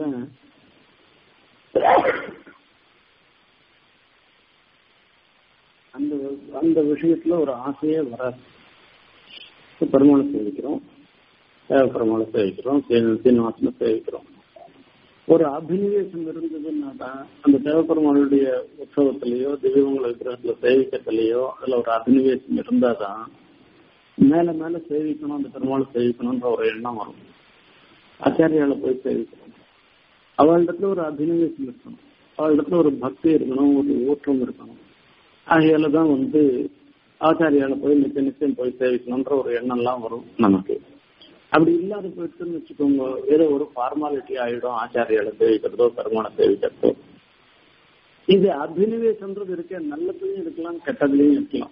அந்த அந்த விஷயத்துல ஒரு ஆசையே வராது பெருமாளை சேவிக்கிறோம் பெருமாளை சேவிக்கிறோம் சீனிவாசனை சேவிக்கிறோம் ஒரு அபினிவேசம் இருந்ததுன்னா தான் அந்த தேவப்பெருமாளுடைய உற்சவத்திலேயோ திவ்யமங்கள விக்கிரகத்துல சேவிக்கத்திலேயோ அதுல ஒரு அபினிவேசம் இருந்தாதான் மேல மேல சேவிக்கணும் அந்த பெருமாளை சேவிக்கணும்ன்ற ஒரு எண்ணம் வரும் ஆச்சாரியால போய் சேவிக்கணும் அவளிடத்துல ஒரு அபினிவேசம் இருக்கணும் அவளிடத்துல ஒரு பக்தி இருக்கணும் ஒரு ஊற்றம் இருக்கணும் ஆகையால தான் வந்து ஆச்சாரியால போய் நிச்சய நிச்சயம் போய் சேவிக்கணும்ன்ற ஒரு எண்ணம்லாம் வரும் நமக்கு அப்படி இல்லாத போயிட்டுன்னு வச்சுக்கோங்க ஏதோ ஒரு ஃபார்மாலிட்டி ஆயிடும் ஆச்சாரியால சேவிக்கிறதோ பெருமாளை சேவிக்கிறதோ இது அபினிவேசம்ன்றது இருக்க நல்லதுலயும் இருக்கலாம் கெட்டதுலயும் இருக்கலாம்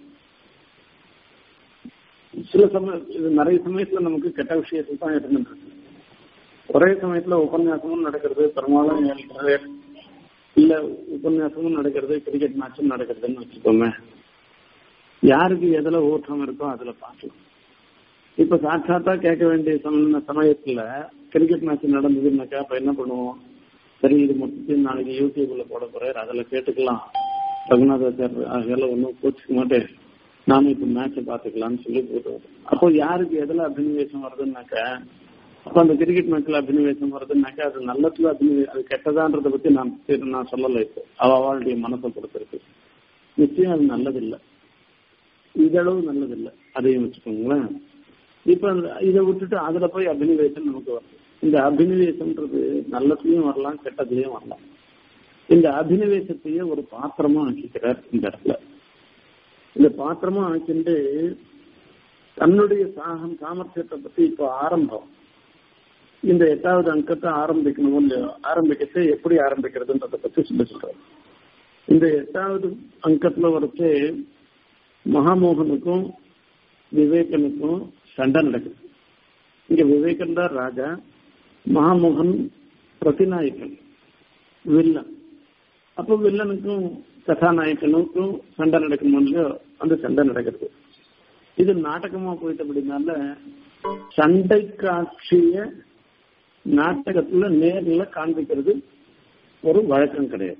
சில சமயம் இது நிறைய சமயத்துல நமக்கு கெட்ட விஷயத்துல தான் இருந்துருக்கு ஒரே சமயத்துல உபன்யாசமும் நடக்கிறது பெருமாளும் ஏழ்கிறது இல்ல உபன்யாசமும் நடக்கிறது கிரிக்கெட் மேட்சும் நடக்கிறதுன்னு வச்சுக்கோங்க யாருக்கு எதுல ஊற்றம் இருக்கோ அதுல பார்க்கலாம் இப்ப சாட்சாத்தா கேட்க வேண்டிய சம சமயத்துல கிரிக்கெட் மேட்ச் நடந்ததுன்னாக்கா அப்ப என்ன பண்ணுவோம் சரி இது மொத்தத்தையும் நாளைக்கு யூடியூப்ல போட போறாரு அதுல கேட்டுக்கலாம் ரகுநாதாச்சார் அதெல்லாம் ஒன்றும் கோச்சிக்க மாட்டேன் நாம இப்ப மேட்சை பாத்துக்கலாம்னு சொல்லி போட்டுவோம் அப்போ யாருக்கு எதுல அபினிவேசம் வருதுன்னாக்கா அப்ப அந்த கிரிக்கெட் மேட்ச்ல அபினிவேசம் வருதுன்னாக்கா அது நல்லதுல அபினிவே அது கெட்டதான்றதை பத்தி நான் நான் சொல்லலை இப்போ அவ அவளுடைய மனசை பொறுத்திருக்கு நிச்சயம் அது நல்லதில்லை இதளவு நல்லதில்லை அதையும் வச்சுக்கோங்களேன் இப்ப இதை விட்டுட்டு அதுல போய் அபினிவேசம் நமக்கு வரும் இந்த அபினிவேசம்ன்றது நல்லதுலயும் வரலாம் கெட்டதுலயும் வரலாம் இந்த அபினிவேசத்தையே ஒரு பாத்திரமா ஆக்கிக்கிறார் இந்த இடத்துல இந்த பாத்திரமா ஆக்கிண்டு தன்னுடைய சாகம் சாமர்த்தியத்தை பத்தி இப்போ ஆரம்பம் இந்த எட்டாவது அங்கத்தை ஆரம்பிக்கணும் இல்லையோ ஆரம்பிக்கத்தை எப்படி ஆரம்பிக்கிறதுன்றத பத்தி சொல்லி சொல்றாரு இந்த எட்டாவது அங்கத்துல வரைச்சு மகாமோகனுக்கும் விவேகனுக்கும் சண்டை நடக்குது இங்க விவேகன் தான் ராஜா மகாமோகன் பிரதிநாயகன் வில்லன் அப்போ வில்லனுக்கும் கதாநாயகனுக்கும் சண்டை நடக்கணும் இல்லையோ அந்த சண்டை நடக்கிறது இது நாடகமா போயிட்டு அப்படின்னால சண்டை காட்சிய நாடகத்துல நேர்ல காண்பிக்கிறது ஒரு வழக்கம் கிடையாது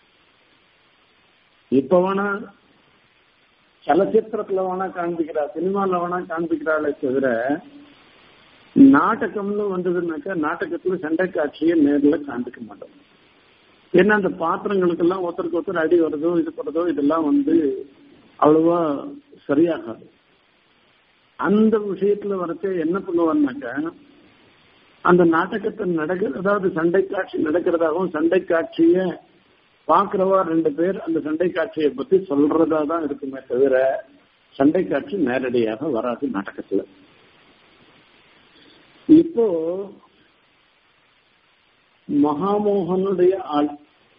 இப்ப வேணா சலச்சித்திரத்துல வேணா காண்பிக்கிறா சினிமால வேணா காண்பிக்கிறாளே தவிர நாடகம்னு வந்ததுனாக்கா நாடகத்துல சண்டை காட்சியை நேர்ல காண்பிக்க மாட்டோம் ஏன்னா அந்த பாத்திரங்களுக்கெல்லாம் ஒருத்தருக்கு ஒருத்தர் அடி வருதோ இது பண்ணுறதோ இதெல்லாம் வந்து அவ்வளவா சரியாகாது அந்த விஷயத்துல வரச்ச என்ன பண்ணுவான்னாக்கா அந்த நாடகத்தை நடக்க அதாவது சண்டை காட்சி நடக்கிறதாகவும் சண்டை காட்சிய பாக்குறவா ரெண்டு பேர் அந்த சண்டை காட்சியை பத்தி சொல்றதா தான் இருக்குமே தவிர சண்டை காட்சி நேரடியாக வராது நாடகத்துல இப்போ மகாமோகனுடைய ஆள்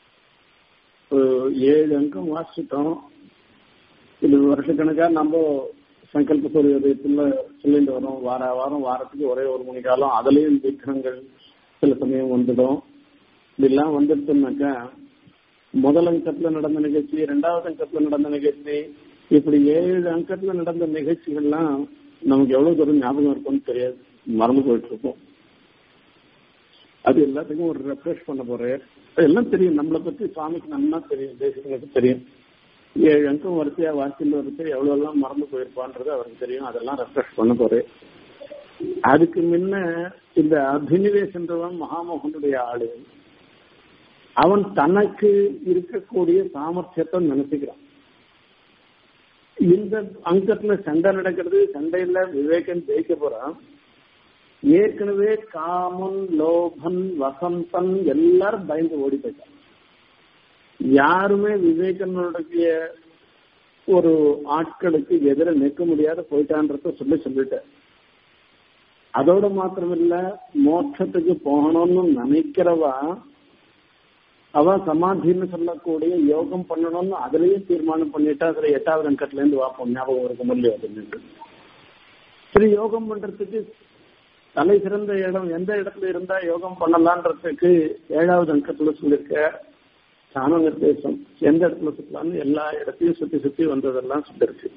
ஏழு அங்கம் வாசிட்டோம் இது வருஷக்கணக்கா நம்ம சங்கல்ப சூரியோதயத்துல சொல்லிட்டு வரோம் வார வாரம் வாரத்துக்கு ஒரே ஒரு மணி காலம் அதுலயும் விக்கிரங்கள் சில சமயம் வந்துடும் இதெல்லாம் வந்துடுச்சுனாக்கா முதல் அங்கத்துல நடந்த நிகழ்ச்சி ரெண்டாவது அங்கத்துல நடந்த நிகழ்ச்சி இப்படி ஏழு அங்கத்துல நடந்த நிகழ்ச்சிகள்லாம் நமக்கு எவ்வளவு தூரம் ஞாபகம் இருக்கும்னு தெரியாது மறந்து போயிட்டு இருக்கோம் அது எல்லாத்துக்கும் ஒரு ரெஃப்ரெஷ் பண்ண போறேன் எல்லாம் தெரியும் நம்மளை பத்தி சுவாமிக்கு நல்லா தெரியும் தேசிகனுக்கு தெரியும் ஏழு அங்கம் வரிசையா வாசியில் வரிசை எவ்வளவு எல்லாம் மறந்து போயிருப்பான்றது அவருக்கு தெரியும் அதெல்லாம் ரெஃப்ரெஷ் பண்ண போறேன் அதுக்கு முன்ன இந்த அபினிவேசன்றவன் மகாமோகனுடைய ஆளு அவன் தனக்கு இருக்கக்கூடிய சாமர்த்தியத்தை நினைச்சுக்கிறான் இந்த அங்கத்துல சண்டை நடக்கிறது சண்டையில விவேகன் ஜெயிக்க போறான் ஏற்கனவே காமன் லோபன் வசந்தன் எல்லாரும் பயந்து ஓடி போயிட்டான் யாருமே விவேகனுடைய ஒரு ஆட்களுக்கு எதிர நிற்க முடியாத போயிட்டான்றத சொல்லி சொல்லிட்டேன் அதோட மாத்திரமில்ல மோட்சத்துக்கு போகணும்னு நினைக்கிறவா அவ சமாதின்னு சொல்லக்கூடிய யோகம் பண்ணணும்னு அதுலயும் தீர்மானம் பண்ணிட்டா அதுல எட்டாவது அங்கத்துல இருந்து வாப்போம் ஞாபகம் இருக்கும் இல்லையோ அப்படின்னு சரி யோகம் பண்றதுக்கு தலை சிறந்த இடம் எந்த இடத்துல இருந்தா யோகம் பண்ணலான்றதுக்கு ஏழாவது அங்கத்துல சொல்லியிருக்க சாண நிர்தேசம் எந்த இடத்துல சுத்தலாம்னு எல்லா இடத்தையும் சுத்தி சுத்தி வந்ததெல்லாம் சொல்லிருக்கு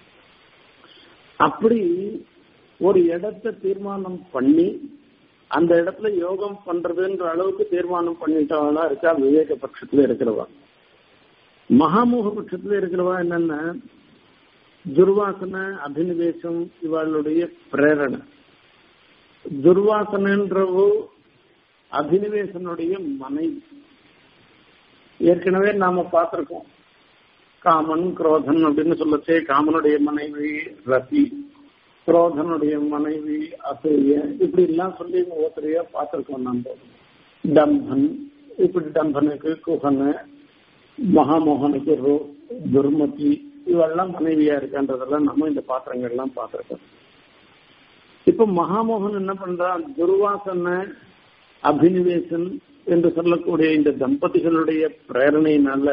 அப்படி ஒரு இடத்தை தீர்மானம் பண்ணி அந்த இடத்துல யோகம் பண்றதுன்ற அளவுக்கு தீர்மானம் பண்ணிட்டவளா இருக்கா விவேக பட்சத்துல இருக்கிறவா மகாமோக பட்சத்துல இருக்கிறவா என்னன்னா துர்வாசன அபினிவேசம் இவளுடைய பிரேரணை துர்வாசனன்றவோ அபினிவேசனுடைய மனைவி ஏற்கனவே நாம பார்த்திருக்கோம் காமன் குரோதன் அப்படின்னு சொல்லச்சே காமனுடைய மனைவி ரதி குரோதனுடைய மனைவி அசூய இப்படி எல்லாம் சொல்லி ஒவ்வொருத்தரையா பார்த்திருக்கோம் நம்ம டம்பன் இப்படி டம்பனுக்கு குகனு மகாமோகனுக்கு ரோ துர்மதி இவெல்லாம் மனைவியா இருக்கான்றதெல்லாம் நம்ம இந்த பாத்திரங்கள்லாம் பார்த்திருக்கோம் இப்ப மகாமோகன் என்ன பண்றான் துர்வாசன அபினிவேசன் என்று சொல்லக்கூடிய இந்த தம்பதிகளுடைய பிரேரணையினால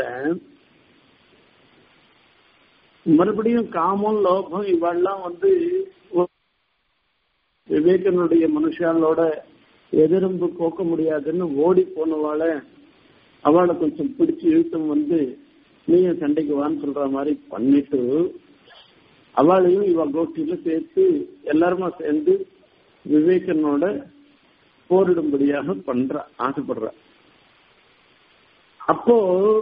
மறுபடியும் காமம் லோகம் இவெல்லாம் வந்து விவேகனுடைய மனுஷாலோட எதிர்ப்பு போக்க முடியாதுன்னு ஓடி போனவாள அவளை கொஞ்சம் பிடிச்சு இழுத்தும் வந்து நீயும் சண்டைக்கு வான்னு சொல்ற மாதிரி பண்ணிட்டு அவளையும் இவ கோஷ்டியில சேர்த்து எல்லாருமா சேர்ந்து விவேகனோட போரிடும்படியாக பண்ற ஆசைப்படுற அப்போ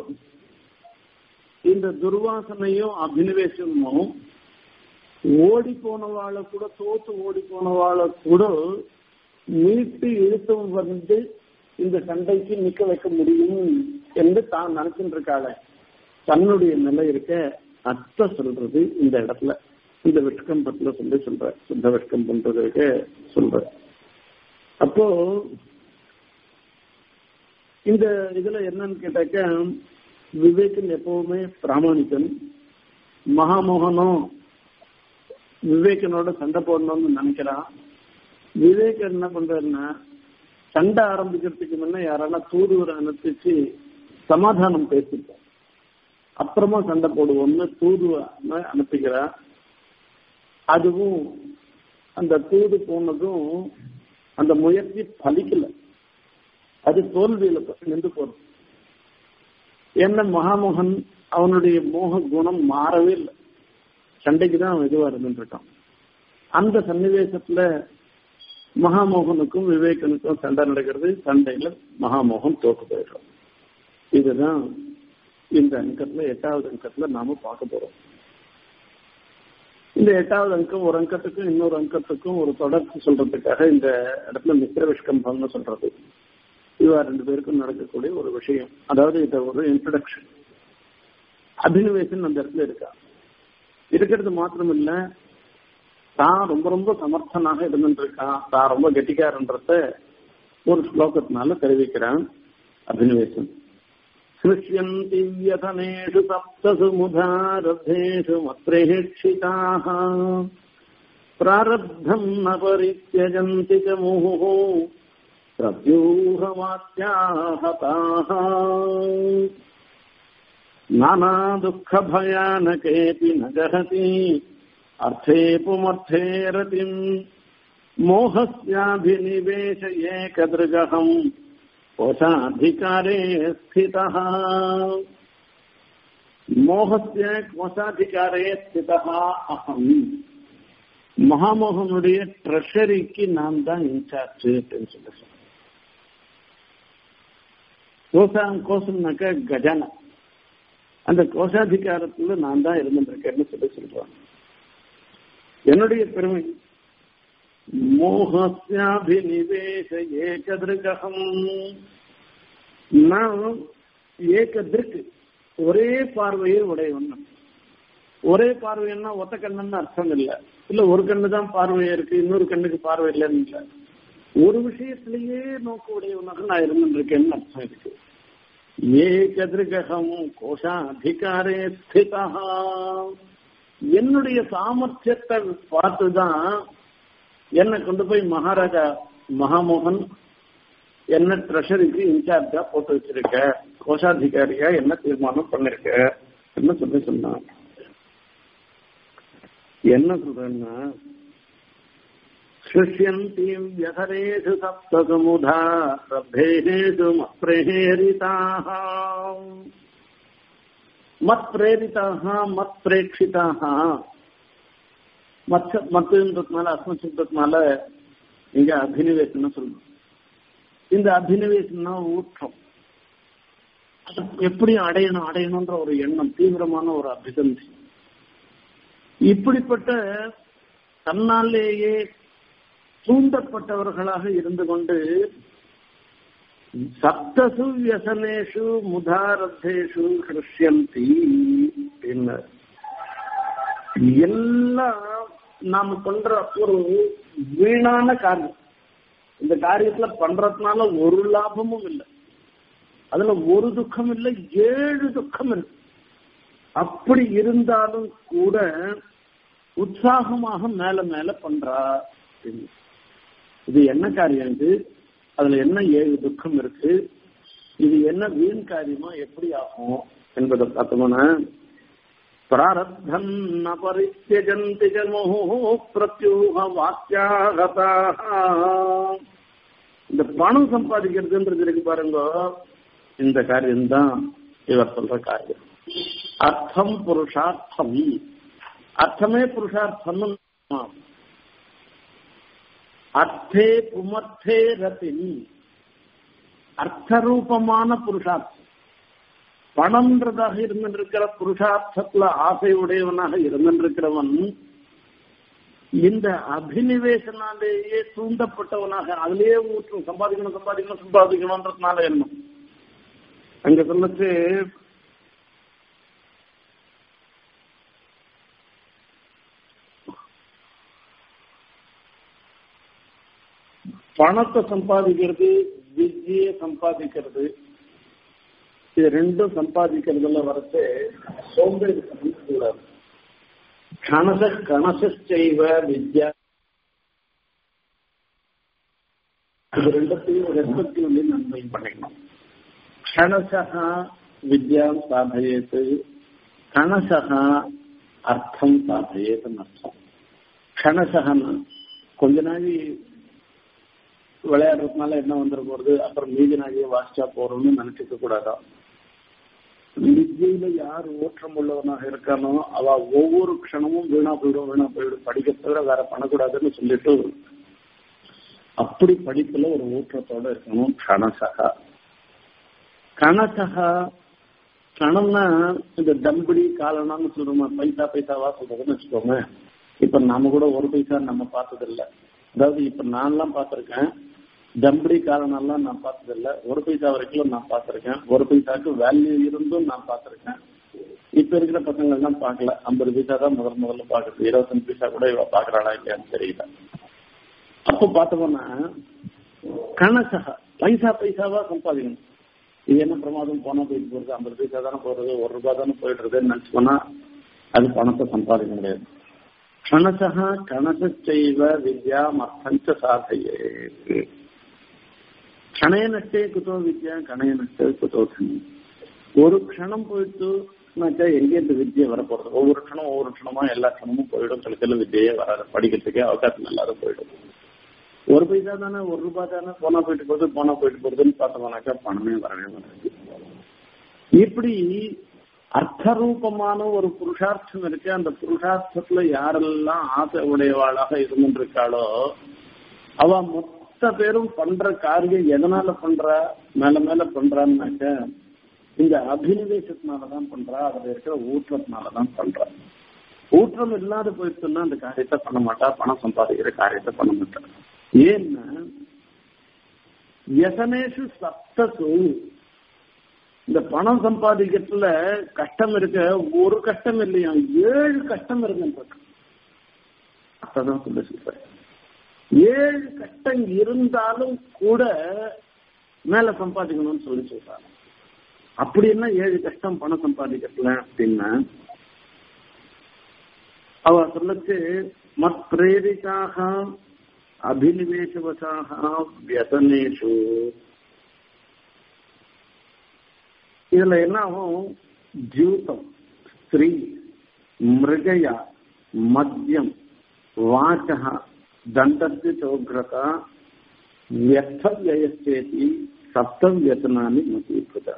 இந்த துர்வாசனையும் அபினிவேசமும் ஓடி போனவாளை கூட தோத்து ஓடி போனவாளை கூட மீட்டு இழுத்தும் வந்து இந்த சண்டைக்கு நிக்க வைக்க முடியும் என்று தான் நினைச்சுட்டு இருக்காள தன்னுடைய நிலை இருக்க அத்த சொல்றது இந்த இடத்துல இந்த விஷ்கம்பத்துல சொல்லி சொல்ற சுத்த விஷ்கம் பண்றதுக்கு சொல்ற அப்போ இந்த இதுல என்னன்னு கேட்டாக்க விவேகன் எப்பவுமே பிராமணிக்கன் மகாமோகனும் விவேகனோட சண்டை போடணும்னு நினைக்கிறான் விவேக் என்ன பண்றாருன்னா சண்டை ஆரம்பிக்கிறதுக்கு முன்ன யாரானா தூதுவரை அனுப்பிச்சு சமாதானம் பேசிப்போம் அப்புறமா சண்டை போடுவோம்னு தூதுவ அனுப்பிக்கிறான் அதுவும் அந்த தூது போனதும் அந்த முயற்சி பலிக்கல அது தோல்வியில நின்று போறது என்ன மகாமோகன் அவனுடைய மோக குணம் மாறவே இல்லை சண்டைக்கு தான் அவன் இதுவா இருந்துட்டான் அந்த சன்னிவேசத்துல மகாமோகனுக்கும் விவேகனுக்கும் சண்டை நடக்கிறது சண்டையில மகாமோகன் தோத்து போயிடுறோம் இதுதான் இந்த அங்கத்துல எட்டாவது அங்கத்துல நாம பார்க்க போறோம் இந்த எட்டாவது அங்கம் ஒரு அங்கத்துக்கும் இன்னொரு அங்கத்துக்கும் ஒரு தொடர்ச்சி சொல்றதுக்காக இந்த இடத்துல மித்திர விஷ்கம்பம்னு சொல்றது இவா ரெண்டு பேருக்கும் நடக்கக்கூடிய ஒரு விஷயம் அதாவது இத ஒரு இன்ட்ரடக்ஷன் அபினிவேசன் அந்த இடத்துல இருக்கா இருக்கிறது மாத்திரம் இல்ல தான் ரொம்ப ரொம்ப சமர்த்தனாக இருந்துட்டு இருக்கான் தான் ரொம்ப கெட்டிக்காரன்றத ஒரு ஸ்லோகத்தினால தெரிவிக்கிறான் அபினிவேசன் ஸ்ருஷ்யந்தி வியதனேஷு சப்தசு முதாரதேஷு மத்ரேஷிதாக प्रारब्धम् न परित्यजन्ति च मुहुः प्रत्यूहवात्याहताः नानादुःखभयानकेऽपि न जहति अर्थे पुमर्थे रतिम् मोहस्याभिनिवेश एकदृगहम् कोशाधिकारे स्थितः மோகத்திய கோஷாதிகாரே ஸ்திதா அகம் மகாமோகனுடைய ட்ரெஷரிக்கு நான் தான் இன்சார்ஜ் அப்படின்னு சொல்லி கோஷம் கோஷம்னாக்க கஜானா அந்த கோஷாதிகாரத்துல நான் தான் இருந்துருக்கேன்னு சொல்லி சொல்றாங்க என்னுடைய பெருமை மோகஸ்யாபினிவேச ஏகதிருகம் நான் ஏகதிருக்கு ஒரே பார்வையே உடையவன் ஒரே பார்வைன்னா ஒத்த கண்ணுன்னு அர்த்தம் இல்ல இல்ல ஒரு கண்ணு தான் பார்வையா இருக்கு இன்னொரு கண்ணுக்கு பார்வை இல்லைன்னு இல்ல ஒரு விஷயத்திலேயே நோக்க உடையவனாக நான் இருந்துருக்கேன்னு அர்த்தம் இருக்கு ஏகதிருகம் கோஷாதிகாரே ஸ்திதா என்னுடைய சாமர்த்தியத்தை பார்த்துதான் என்னை கொண்டு போய் மகாராஜா மகாமோகன் என்ன ட்ரெஷரிக்கு இன்சார்ஜா போட்டு வச்சிருக்க கோஷாதிகாரியா என்ன தீர்மானம் பண்ணிருக்க என்ன சொல்லி சொன்னான் என்ன சொல்றேன்னா சுஷ்யந்தீம் வியதரேஷு சப்தகுமுதா ரப்பேஷு மத்பிரேரிதாக மத் பிரேரிதாக மத் பிரேட்சிதாக மத் மத்துன்றதுனால அஸ்மசப்தத்தினால இங்க அபினிவேசம் சொல்லணும் இந்த அபினிவேசம்னா ஊற்றம் அது எப்படி அடையணும் அடையணும்ன்ற ஒரு எண்ணம் தீவிரமான ஒரு அபிசந்தி இப்படிப்பட்ட தன்னாலேயே தூண்டப்பட்டவர்களாக இருந்து கொண்டு சப்தசு வியசனேஷு முதாரத்தேஷு கிருஷ்யந்தி என்ன எல்லாம் நாம பண்ற ஒரு வீணான காரியம் இந்த காரியத்துல பண்றதுனால ஒரு லாபமும் இல்லை அதுல ஒரு துக்கம் இல்லை ஏழு துக்கம் இருக்கு அப்படி இருந்தாலும் கூட உற்சாகமாக மேல மேல பண்றா இது என்ன காரியம் இது அதுல என்ன ஏழு துக்கம் இருக்கு இது என்ன வீண் காரியமா எப்படி ஆகும் என்பதை பார்த்தோம்னா பிராரப்தம் ந பரித்தியஜந்தி ஜமுஹு பிரத்யூக வாக்கியாகதா இந்த பணம் சம்பாதிக்கிறதுன்றது இருக்கு பாருங்க இந்த காரியம்தான் இவர் சொல்ற காரியம் அர்த்தம் புருஷார்த்தம் அர்த்தமே புருஷார்த்தம் அர்த்தே புமர்த்தே ரத்தின் அர்த்தரூபமான புருஷார்த்தம் பணம்ன்றதாக இருந்திருக்கிற புருஷார்த்தத்துல ஆசை உடையவனாக இருந்திருக்கிறவன் இந்த அபினிவேசனாலேயே தூண்டப்பட்டவனாக அதுலயே ஊற்றும் சம்பாதிக்கணும் சம்பாதிக்கணும் சம்பாதிக்கணும்ன்றதுனால என்ன அங்க சொல்லுச்சு பணத்தை சம்பாதிக்கிறது வித்தியை சம்பாதிக்கிறது இது ரெண்டும் சம்பாதிக்கிறதுல வரத்து சோம்பேறி கூடாது கணச கணசைவ வித்யா இது ரெண்டத்தையும் ரெஸ்பெக்டிவ்லி நன்மை பண்ணிக்கணும் கணசகா வித்யாம் சாதயேத்து கணசகா அர்த்தம் சாதயேத்துன்னு அர்த்தம் கணசகன்னா கொஞ்ச நாள் விளையாடுறதுனால என்ன வந்துட போறது அப்புறம் மீதி நாளையே வாசிச்சா போறோம்னு நினைச்சுக்க கூடாதா வித்யில யார் ஓற்றம் உள்ளவனாக இருக்கானோ அவ ஒவ்வொரு க்ஷணமும் வீணா போயிடும் வீணா போயிடும் படிக்க தவிர வேற பண்ணக்கூடாதுன்னு சொல்லிட்டு அப்படி படிப்புல ஒரு ஊற்றத்தோட இருக்கணும் கணசகா கணசகா கணம்னா இந்த தம்படி காலனான்னு சொல்றோமா பைசா பைசாவா சொல்றதுன்னு வச்சுக்கோங்க இப்ப நாம கூட ஒரு பைசா நம்ம பார்த்தது இல்ல அதாவது இப்ப நான்லாம் பார்த்திருக்கேன் தம்படி காலனெல்லாம் நான் பார்த்ததில்ல ஒரு பைசா வரைக்கும் நான் பார்த்திருக்கேன் ஒரு பைசாக்கு வேல்யூ இருந்தும் நான் பார்த்திருக்கேன் இப்ப இருக்கிற பசங்க எல்லாம் பார்க்கல ஐம்பது பைசா தான் முதல் முதல்ல பாக்குறது இருபத்தஞ்சு பைசா கூட இவ பாக்குறாளா இல்லையான்னு தெரியல அப்ப பார்த்தோம்னா கணசகா பைசா பைசாவா சம்பாதிக்கணும் இது என்ன பிரமாதம் போனா போயிட்டு போறது ஐம்பது பைசா தானே போறது ஒரு ரூபாய் தானே போயிடுறதுன்னு நினைச்சோம்னா அது பணத்தை சம்பாதிக்க முடியாது கணசா கணசைவ வித்யாமர்த்தஞ்ச சாதையே கணையனட்டே குதோ வித்யா கணையனட்டே குதோ தனி ஒரு க்ஷணம் போயிட்டுனாக்கா எங்கே இந்த வித்தியை வரப்போறது ஒவ்வொரு க்ஷணம் ஒவ்வொரு க்ஷணமா எல்லா க்ஷணமும் போயிடும் கழுத்துல வித்தியே வராது படிக்கிறதுக்கே அவகாசம் இல்லாத போயிடும் ஒரு பைசா தானே ஒரு ரூபாய் தானே போனா போயிட்டு போகுது போனா போயிட்டு போகுதுன்னு பார்த்தோம்னாக்கா பணமே வரவே வராது இப்படி அர்த்தரூபமான ஒரு புருஷார்த்தம் இருக்கு அந்த புருஷார்த்தத்துல யாரெல்லாம் ஆசை உடையவாளாக இருந்துருக்காளோ அவ மொத்த பேரும் பண்ற காரியம் எதனால பண்றா மேல மேல பண்றான்னாக்க இந்த அபினிவேசத்தினாலதான் பண்றா அதுல இருக்கிற ஊற்றத்தினாலதான் பண்றா ஊற்றம் இல்லாத போயிடுச்சுன்னா அந்த காரியத்தை பண்ண மாட்டா பணம் சம்பாதிக்கிற காரியத்தை பண்ண மாட்டா ஏன்னா யசனேஷு சப்தசு இந்த பணம் சம்பாதிக்கிறதுல கஷ்டம் இருக்க ஒரு கஷ்டம் இல்லையா ஏழு கஷ்டம் இருக்குன்றது அதான் சொல்ல சொல்றேன் ஏழு கஷ்டம் இருந்தாலும் கூட மேல சம்பாதிக்கணும்னு சொல்லி சொல்றாங்க அப்படின்னா ஏழு கஷ்டம் பணம் சம்பாதிக்கிறதுல அப்படின்னா அவ சொல்லச்சு மத் பிரேரிதாக அபினிவேசவசாக வியசனேஷு இதுல என்ன ஆகும் ஜூதம் ஸ்திரீ மிருகயா மத்தியம் வாச்சக தண்டத்து சோக்ரதா வியர்த்த வியஸ்தேதி சப்தம் வியசனானி மதிப்பிதா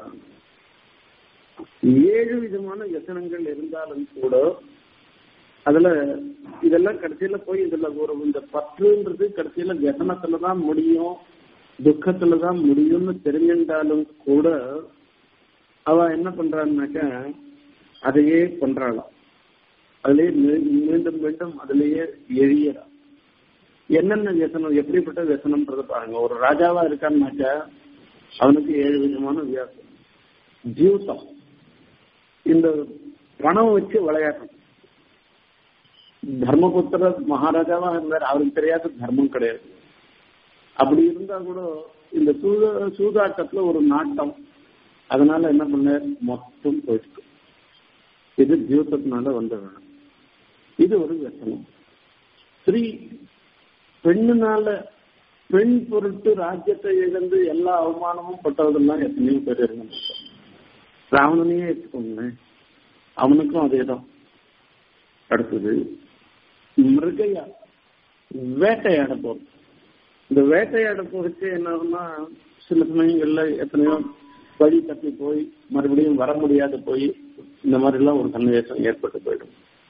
ஏழு விதமான வியசனங்கள் இருந்தாலும் கூட அதுல இதெல்லாம் கடைசியில போய் இதுல ஒரு இந்த பற்றுன்றது கடைசியில வியசனத்துலதான் முடியும் துக்கத்துலதான் முடியும்னு தெரிஞ்சிருந்தாலும் கூட அவ என்ன பண்றான்னாக்க அதையே பண்றாளாம் அதுலயே மீண்டும் மீண்டும் அதுலயே எழியறா என்னென்ன வியசனம் எப்படிப்பட்ட வியசனம்ன்றது பாருங்க ஒரு ராஜாவா இருக்கான்னாக்க அவனுக்கு ஏழு விதமான வியாசம் ஜீவசம் இந்த பணம் வச்சு விளையாடணும் தர்மபுத்திர மகாராஜாவா இருந்தார் அவருக்கு தெரியாத தர்மம் கிடையாது அப்படி இருந்தா கூட இந்த சூத சூதாட்டத்துல ஒரு நாட்டம் அதனால என்ன பண்ண மொத்தம் போயிட்டு இது ஜீவத்தினால வந்த வேணும் இது ஒரு வியசனம் ஸ்ரீ பெண்ணுனால பெண் பொருட்டு ராஜ்யத்தை இழந்து எல்லா அவமானமும் பட்டவதெல்லாம் எத்தனையோ பேர் இருந்தாங்க ராவணனையே எடுத்துக்கோங்களேன் அவனுக்கும் அதேதான் அடுத்தது மிருகையா வேட்டையாட போறது இந்த வேட்டையாட போறதுக்கு என்ன சில சமயங்கள்ல எத்தனையோ வழி தப்பி போய் மறுபடியும் வர முடியாத போய் இந்த மாதிரி எல்லாம் ஒரு சன்னிவேசம் ஏற்பட்டு போயிடும்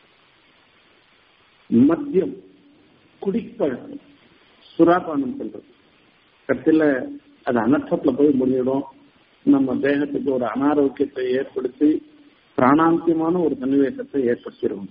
மத்தியம் குடிப்பழக்கம் சுறாபானம் பண்றது கடைசியில அது அனர்த்தத்துல போய் முடிஞ்சிடும் நம்ம தேகத்துக்கு ஒரு அனாரோக்கியத்தை ஏற்படுத்தி பிராணாந்தியமான ஒரு சன்னிவேசத்தை ஏற்படுத்திடும்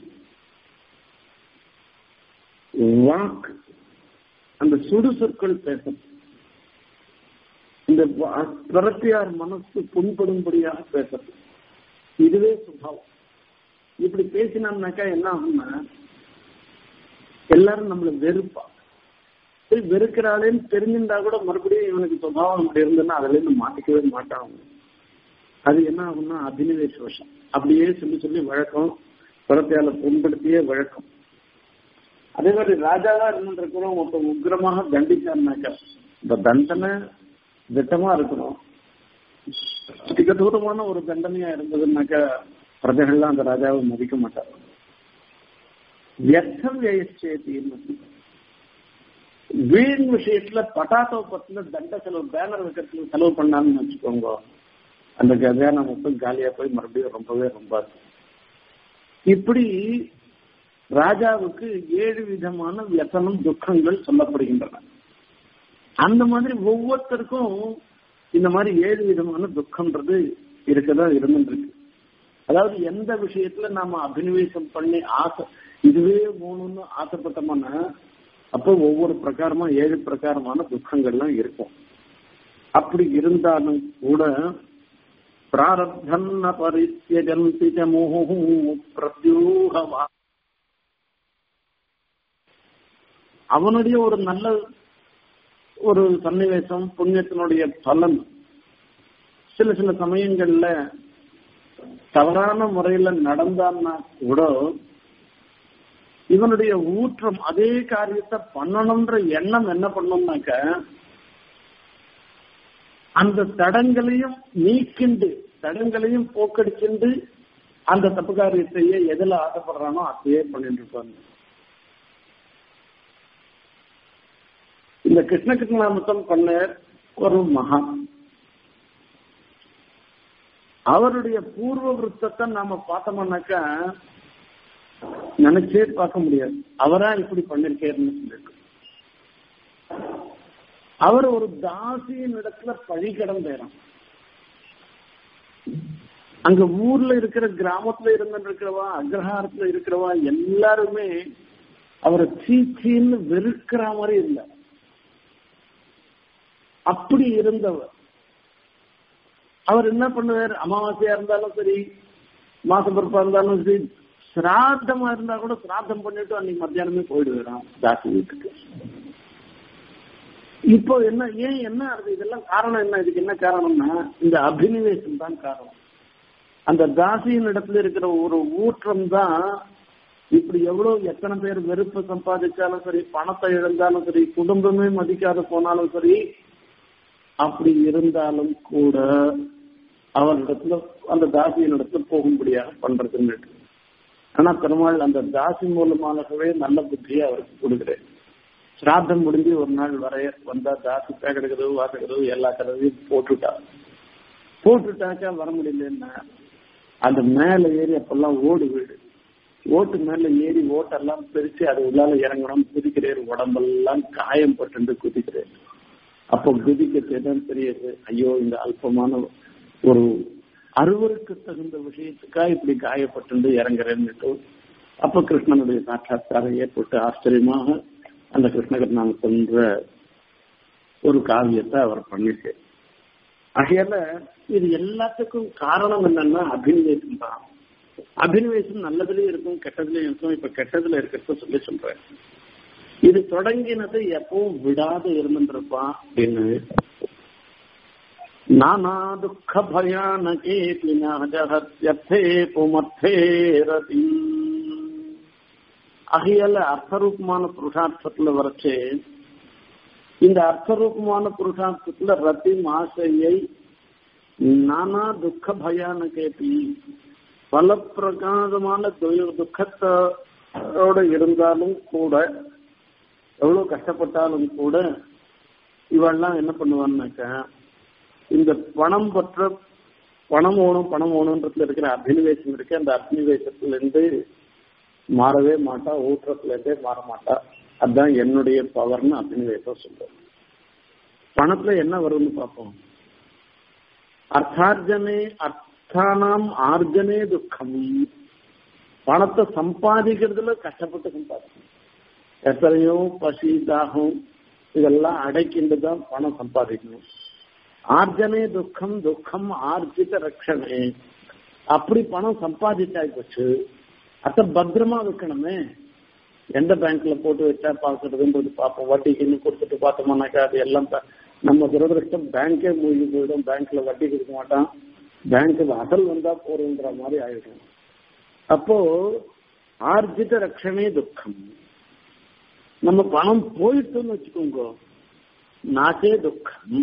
வாக் அந்த சுடு சொற்கள் பேசும் இந்த பிரத்தியார் மனசு புண்படும்படியாக பேசுறது இதுவே சுபாவம் இப்படி பேசினோம்னாக்கா என்ன ஆகும்னா எல்லாரும் நம்மள வெறுப்பா வெறுக்கிறாளேன்னு தெரிஞ்சிருந்தா கூட மறுபடியும் இவனுக்கு சுபாவம் அப்படி இருந்ததுன்னா அதுல இருந்து மாட்டிக்கவே மாட்டான் அது என்ன ஆகும்னா அபினிவேஷ வருஷம் அப்படியே சொல்லி சொல்லி வழக்கம் புறத்தையால புண்படுத்தியே வழக்கம் அதே மாதிரி ராஜாவா இருந்துருக்கிறோம் ஒருத்தன் உக்ரமாக தண்டிச்சாருனாக்கா இந்த தண்டனை திட்டமா இருக்கணும் அதிக தூரமான ஒரு தண்டனையா இருந்ததுன்னாக்கா பிரஜைகள்லாம் அந்த ராஜாவை மதிக்க மாட்டார் வியர்த்தம் வியச்சேத்தின்னு வீண் விஷயத்துல பட்டாத்தோ பத்துல தண்ட செலவு பேனர் வைக்கிறதுக்கு செலவு பண்ணான்னு வச்சுக்கோங்க அந்த கஜானா மொத்தம் காலியா போய் மறுபடியும் ரொம்பவே ரொம்ப இப்படி ராஜாவுக்கு ஏழு விதமான வியசனம் துக்கங்கள் சொல்லப்படுகின்றன அந்த மாதிரி ஒவ்வொருத்தருக்கும் இந்த மாதிரி ஏழு விதமான துக்கம்ன்றது இருக்கதான் இருந்துருக்கு அதாவது எந்த விஷயத்துல நாம அபினிவேசம் பண்ணி ஆசை இதுவே போகணும்னு ஆசைப்பட்டோம்னா அப்போ ஒவ்வொரு பிரகாரமா ஏழு பிரகாரமான துக்கங்கள்லாம் இருக்கும் அப்படி இருந்தாலும் கூட பிராரப்தன்ன பரித்தியஜந்தி முகு பிரத்யூகமா அவனுடைய ஒரு நல்ல ஒரு சன்னிவேசம் புண்ணியத்தினுடைய பலன் சில சில சமயங்கள்ல தவறான முறையில நடந்தான்னா கூட இவனுடைய ஊற்றம் அதே காரியத்தை பண்ணணும்ன்ற எண்ணம் என்ன பண்ணும்னாக்க அந்த தடங்களையும் நீக்கிண்டு தடங்களையும் போக்கடிச்சுண்டு அந்த தப்பு காரியத்தையே எதுல ஆசைப்படுறானோ அதையே பண்ணிட்டு இருப்பாங்க இந்த கிருஷ்ண கிருஷ்ணாமிர்தம் பண்ண ஒரு மகான் அவருடைய பூர்வ விருத்தத்தை நாம பார்த்தோம்னாக்கா நினைச்சே பார்க்க முடியாது அவரா இப்படி பண்ணிருக்காருன்னு சொல்லிட்டு அவர் ஒரு தாசியின் இடத்துல பழி கிடந்தேறான் அங்க ஊர்ல இருக்கிற கிராமத்துல இருந்து இருக்கிறவா அக்ரஹாரத்துல இருக்கிறவா எல்லாருமே அவரை சீச்சின்னு வெறுக்கிற மாதிரி இல்ல அப்படி இருந்தவர் அவர் என்ன பண்ணுவார் அமாவாசையா இருந்தாலும் சரி மாசப்பிறப்பா இருந்தாலும் சரி சிராத்தமா இருந்தா கூட சிராத்தம் பண்ணிட்டு அன்னைக்கு மத்தியானமே போயிடுவாராம் தாசி வீட்டுக்கு இப்போ என்ன ஏன் என்ன அது இதெல்லாம் காரணம் என்ன இதுக்கு என்ன காரணம்னா இந்த அபினிவேசம் தான் காரணம் அந்த தாசியின் இடத்துல இருக்கிற ஒரு ஊற்றம் தான் இப்படி எவ்வளவு எத்தனை பேர் வெறுப்பு சம்பாதிச்சாலும் சரி பணத்தை இழந்தாலும் சரி குடும்பமே மதிக்காத போனாலும் சரி அப்படி இருந்தாலும் கூட அவரிடத்துல அந்த தாசியின் இடத்துல போகும்படியாக பண்றதுன்னு ஆனா பெருமாள் அந்த தாசி மூலமாகவே நல்ல புத்தியை அவருக்கு கொடுக்குறேன் சிராத்தம் முடிஞ்சு ஒரு நாள் வரைய வந்தா தாசி பேக்கெடுக்கிறது வாசக்கிறது எல்லா கதவையும் போட்டுட்டா போட்டுட்டாக்கா வர முடியலன்னா அந்த மேல ஏறி அப்பெல்லாம் ஓடு வீடு ஓட்டு மேல ஏறி ஓட்டெல்லாம் பிரிச்சு அது உள்ளால இறங்கணும் குதிக்கிறேன் உடம்பெல்லாம் காயம் பட்டு குதிக்கிறேன் அப்போ குதிக்க தெரியுது ஐயோ இந்த அல்பமான ஒரு அறுவருக்கு தகுந்த விஷயத்துக்கா இப்படி காயப்பட்டு இறங்குறேன்னுட்டு அப்ப கிருஷ்ணனுடைய சாட்சாத்காரம் ஏற்பட்டு ஆச்சரியமாக அந்த கிருஷ்ணகிருஷ்ணாமன்ற ஒரு காவியத்தை அவர் பண்ணிட்டு ஆகையால இது எல்லாத்துக்கும் காரணம் என்னன்னா அபினிவேசம் தான் அபினிவேசம் நல்லதுலயும் இருக்கும் கெட்டதுலயும் இருக்கும் இப்ப கெட்டதுல இருக்கிறத சொல்லி சொல்றேன் இது தொடங்கினது எப்பவும் விடாது இருந்துருப்பான் அப்படின்னு நானா துக்க பயானகே ஜகத்யர்த்தே புமர்த்தே ரதி ஆகையால அர்த்தரூபமான புருஷார்த்தத்துல வரைச்சு இந்த அர்த்தரூபமான புருஷார்த்தத்துல ரத்தி ஆசையை நானா துக்க பயானகேபி பல பிரகாரமான துக்கத்தோட இருந்தாலும் கூட எவ்வளவு கஷ்டப்பட்டாலும் கூட இவெல்லாம் என்ன பண்ணுவான்னாக்கா இந்த பணம் பற்ற பணம் ஓணும் பணம் ஓணுன்றதுல இருக்கிற அபினிவேசம் இருக்கு அந்த அபினிவேசத்துல இருந்து மாறவே மாட்டா ஊற்றத்துல இருந்தே மாற மாட்டா அதுதான் என்னுடைய பவர்னு அபினிவேசம் சொல்றேன் பணத்துல என்ன வரும்னு பார்ப்போம் அர்த்தார்ஜனே அர்த்தானாம் ஆர்ஜனே துக்கம் பணத்தை சம்பாதிக்கிறதுல கஷ்டப்பட்டு சம்பாதிக்கணும் எத்தனையோ பசி தாகம் இதெல்லாம் அடைக்கிண்டு தான் பணம் சம்பாதிக்கணும் ஆர்ஜனே துக்கம் துக்கம் ஆர்ஜித ரட்சணே அப்படி பணம் சம்பாதிச்சாய் போச்சு அத பத்திரமா வைக்கணுமே எந்த பேங்க்ல போட்டு வச்சா பாக்குறதுன்றது பார்ப்போம் வட்டிக்குன்னு கொடுத்துட்டு பார்த்தோம்னாக்கா அது எல்லாம் நம்ம துரதிருஷ்டம் பேங்கே மூழ்கி போயிடும் பேங்க்ல வட்டி கொடுக்க மாட்டான் பேங்க்ல அசல் வந்தா போறோன்ற மாதிரி ஆயிடும் அப்போ ஆர்ஜித ரட்சணே துக்கம் நம்ம பணம் போயிட்டோம்னு வச்சுக்கோங்க நாசே துக்கம்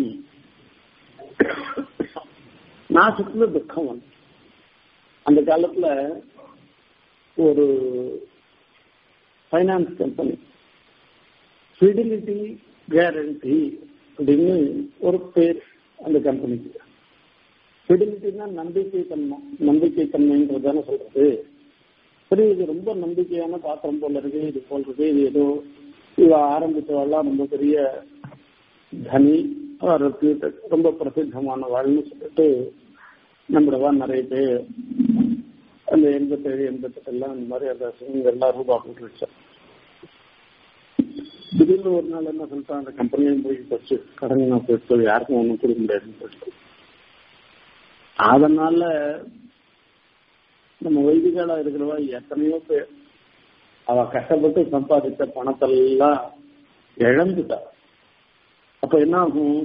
நாசத்துல துக்கம் வந்து அந்த காலத்துல ஒரு ஃபைனான்ஸ் கம்பெனி ஃபிடிலிட்டி கேரண்டி அப்படின்னு ஒரு பேர் அந்த கம்பெனிக்கு ஃபிடிலிட்டினா நம்பிக்கை தன்மை நம்பிக்கை தன்மைன்றதான சொல்றது சரி இது ரொம்ப நம்பிக்கையான பாத்திரம் போல இருக்கு இது போல் இருக்கு இது ஏதோ இவ ஆரம்பிச்சவெல்லாம் ரொம்ப பெரிய தனி அவருக்கு ரொம்ப பிரசித்தமான வாழ்னு சொல்லிட்டு நம்மளவா நிறைய பேர் அந்த எண்பத்தேழு எண்பத்தெட்டு எல்லாம் இந்த மாதிரி அந்த இங்க எல்லாம் ரூபா போட்டு வச்சோம் திடீர்னு ஒரு நாள் என்ன சொல்லிட்டான் அந்த கம்பெனியும் போய் போச்சு கடன் நான் போயிட்டு யாருக்கும் ஒன்றும் கொடுக்க முடியாதுன்னு சொல்லிட்டு அதனால நம்ம வைதிகாலா இருக்கிறவா எத்தனையோ பேர் அவ கஷ்டப்பட்டு சம்பாதித்த பணத்தெல்லாம் இழந்துட்டா அப்ப என்ன ஆகும்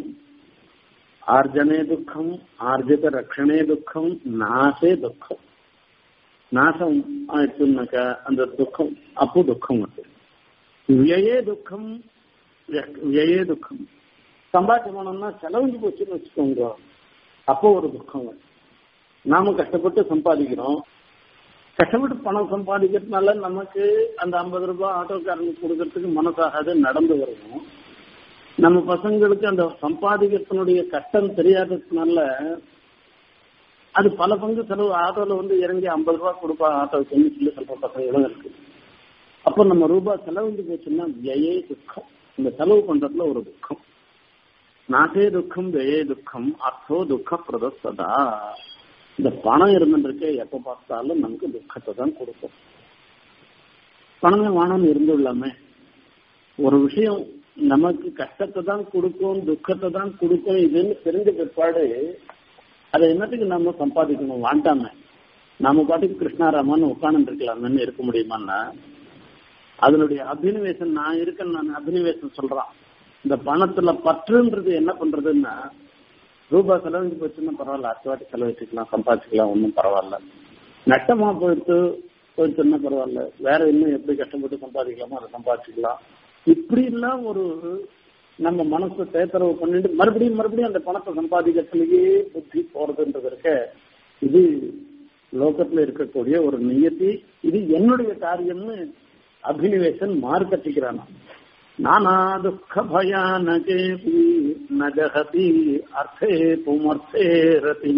ஆர்ஜனே துக்கம் ஆர்ஜித ரக்ஷணே துக்கம் நாசே துக்கம் நாசம் ஆயிடுச்சுனாக்கா அந்த துக்கம் அப்போ துக்கம் வருது வியே துக்கம் வியே துக்கம் சம்பாதிச்சு போனோம்னா செலவுஞ்சு போச்சுன்னு வச்சுக்கோங்க அப்போ ஒரு துக்கம் வரும் நாம கஷ்டப்பட்டு சம்பாதிக்கிறோம் கஷ்டப்பட்டு பணம் சம்பாதிக்கிறதுனால நமக்கு அந்த ஐம்பது ரூபாய் ஆட்டோக்காரனுக்கு கொடுக்கறதுக்கு மனசாகாது நடந்து வருவோம் நம்ம பசங்களுக்கு அந்த சம்பாதிக்கிறதுனுடைய கஷ்டம் தெரியாததுனால அது பல பங்கு செலவு ஆட்டோல வந்து இறங்கி ஐம்பது ரூபாய் கொடுப்பா ஆட்டோவுக்கு சொல்லி சொல்ற பசங்களும் இருக்கு அப்போ நம்ம ரூபாய் செலவு போச்சுன்னா வியே துக்கம் இந்த செலவு பண்றதுல ஒரு துக்கம் நாசே துக்கம் வியே துக்கம் அர்த்தோ துக்க பிரதசதா இந்த பணம் இருந்துருக்கு எப்ப பார்த்தாலும் நமக்கு துக்கத்தை தான் கொடுக்கும் பணமே வானம்னு இருந்துள்ளாமே ஒரு விஷயம் நமக்கு கஷ்டத்தை தான் கொடுக்கும் துக்கத்தை தான் கொடுக்கும் இதுன்னு தெரிஞ்ச பிற்பாடு அதை என்னத்துக்கு நம்ம சம்பாதிக்கணும் வாண்டாம நம்ம பாட்டுக்கு கிருஷ்ணாராமன் உட்காந்து இருக்கலாம்னு இருக்க முடியுமான்னா அதனுடைய அபினிவேசம் நான் இருக்கேன் நான் அபினிவேசம் சொல்றான் இந்த பணத்துல பற்றுன்றது என்ன பண்றதுன்னா ரூபாய் செலவழிச்சு போச்சுன்னா பரவாயில்ல அடுத்த வாட்டி செலவழிச்சுக்கலாம் சம்பாதிச்சுக்கலாம் ஒன்றும் பரவாயில்ல நட்டமா போயிட்டு போயிடுச்சுன்னா பரவாயில்ல வேற இன்னும் எப்படி கஷ்டப்பட்டு சம்பாதிக்கலாமோ அதை சம்பாதிச்சுக்கலாம் இப்படி எல்லாம் ஒரு நம்ம மனசை தேத்தரவு பண்ணிட்டு மறுபடியும் மறுபடியும் அந்த பணத்தை சம்பாதிக்கிறதுலயே புத்தி போறதுன்றது இருக்க இது லோகத்துல இருக்கக்கூடிய ஒரு நியத்தி இது என்னுடைய காரியம்னு அபினிவேசன் மார்க்கட்டிக்கிறான் நானா துக்க பயானகே நகதி அர்த்தே புமர்த்தே ரதி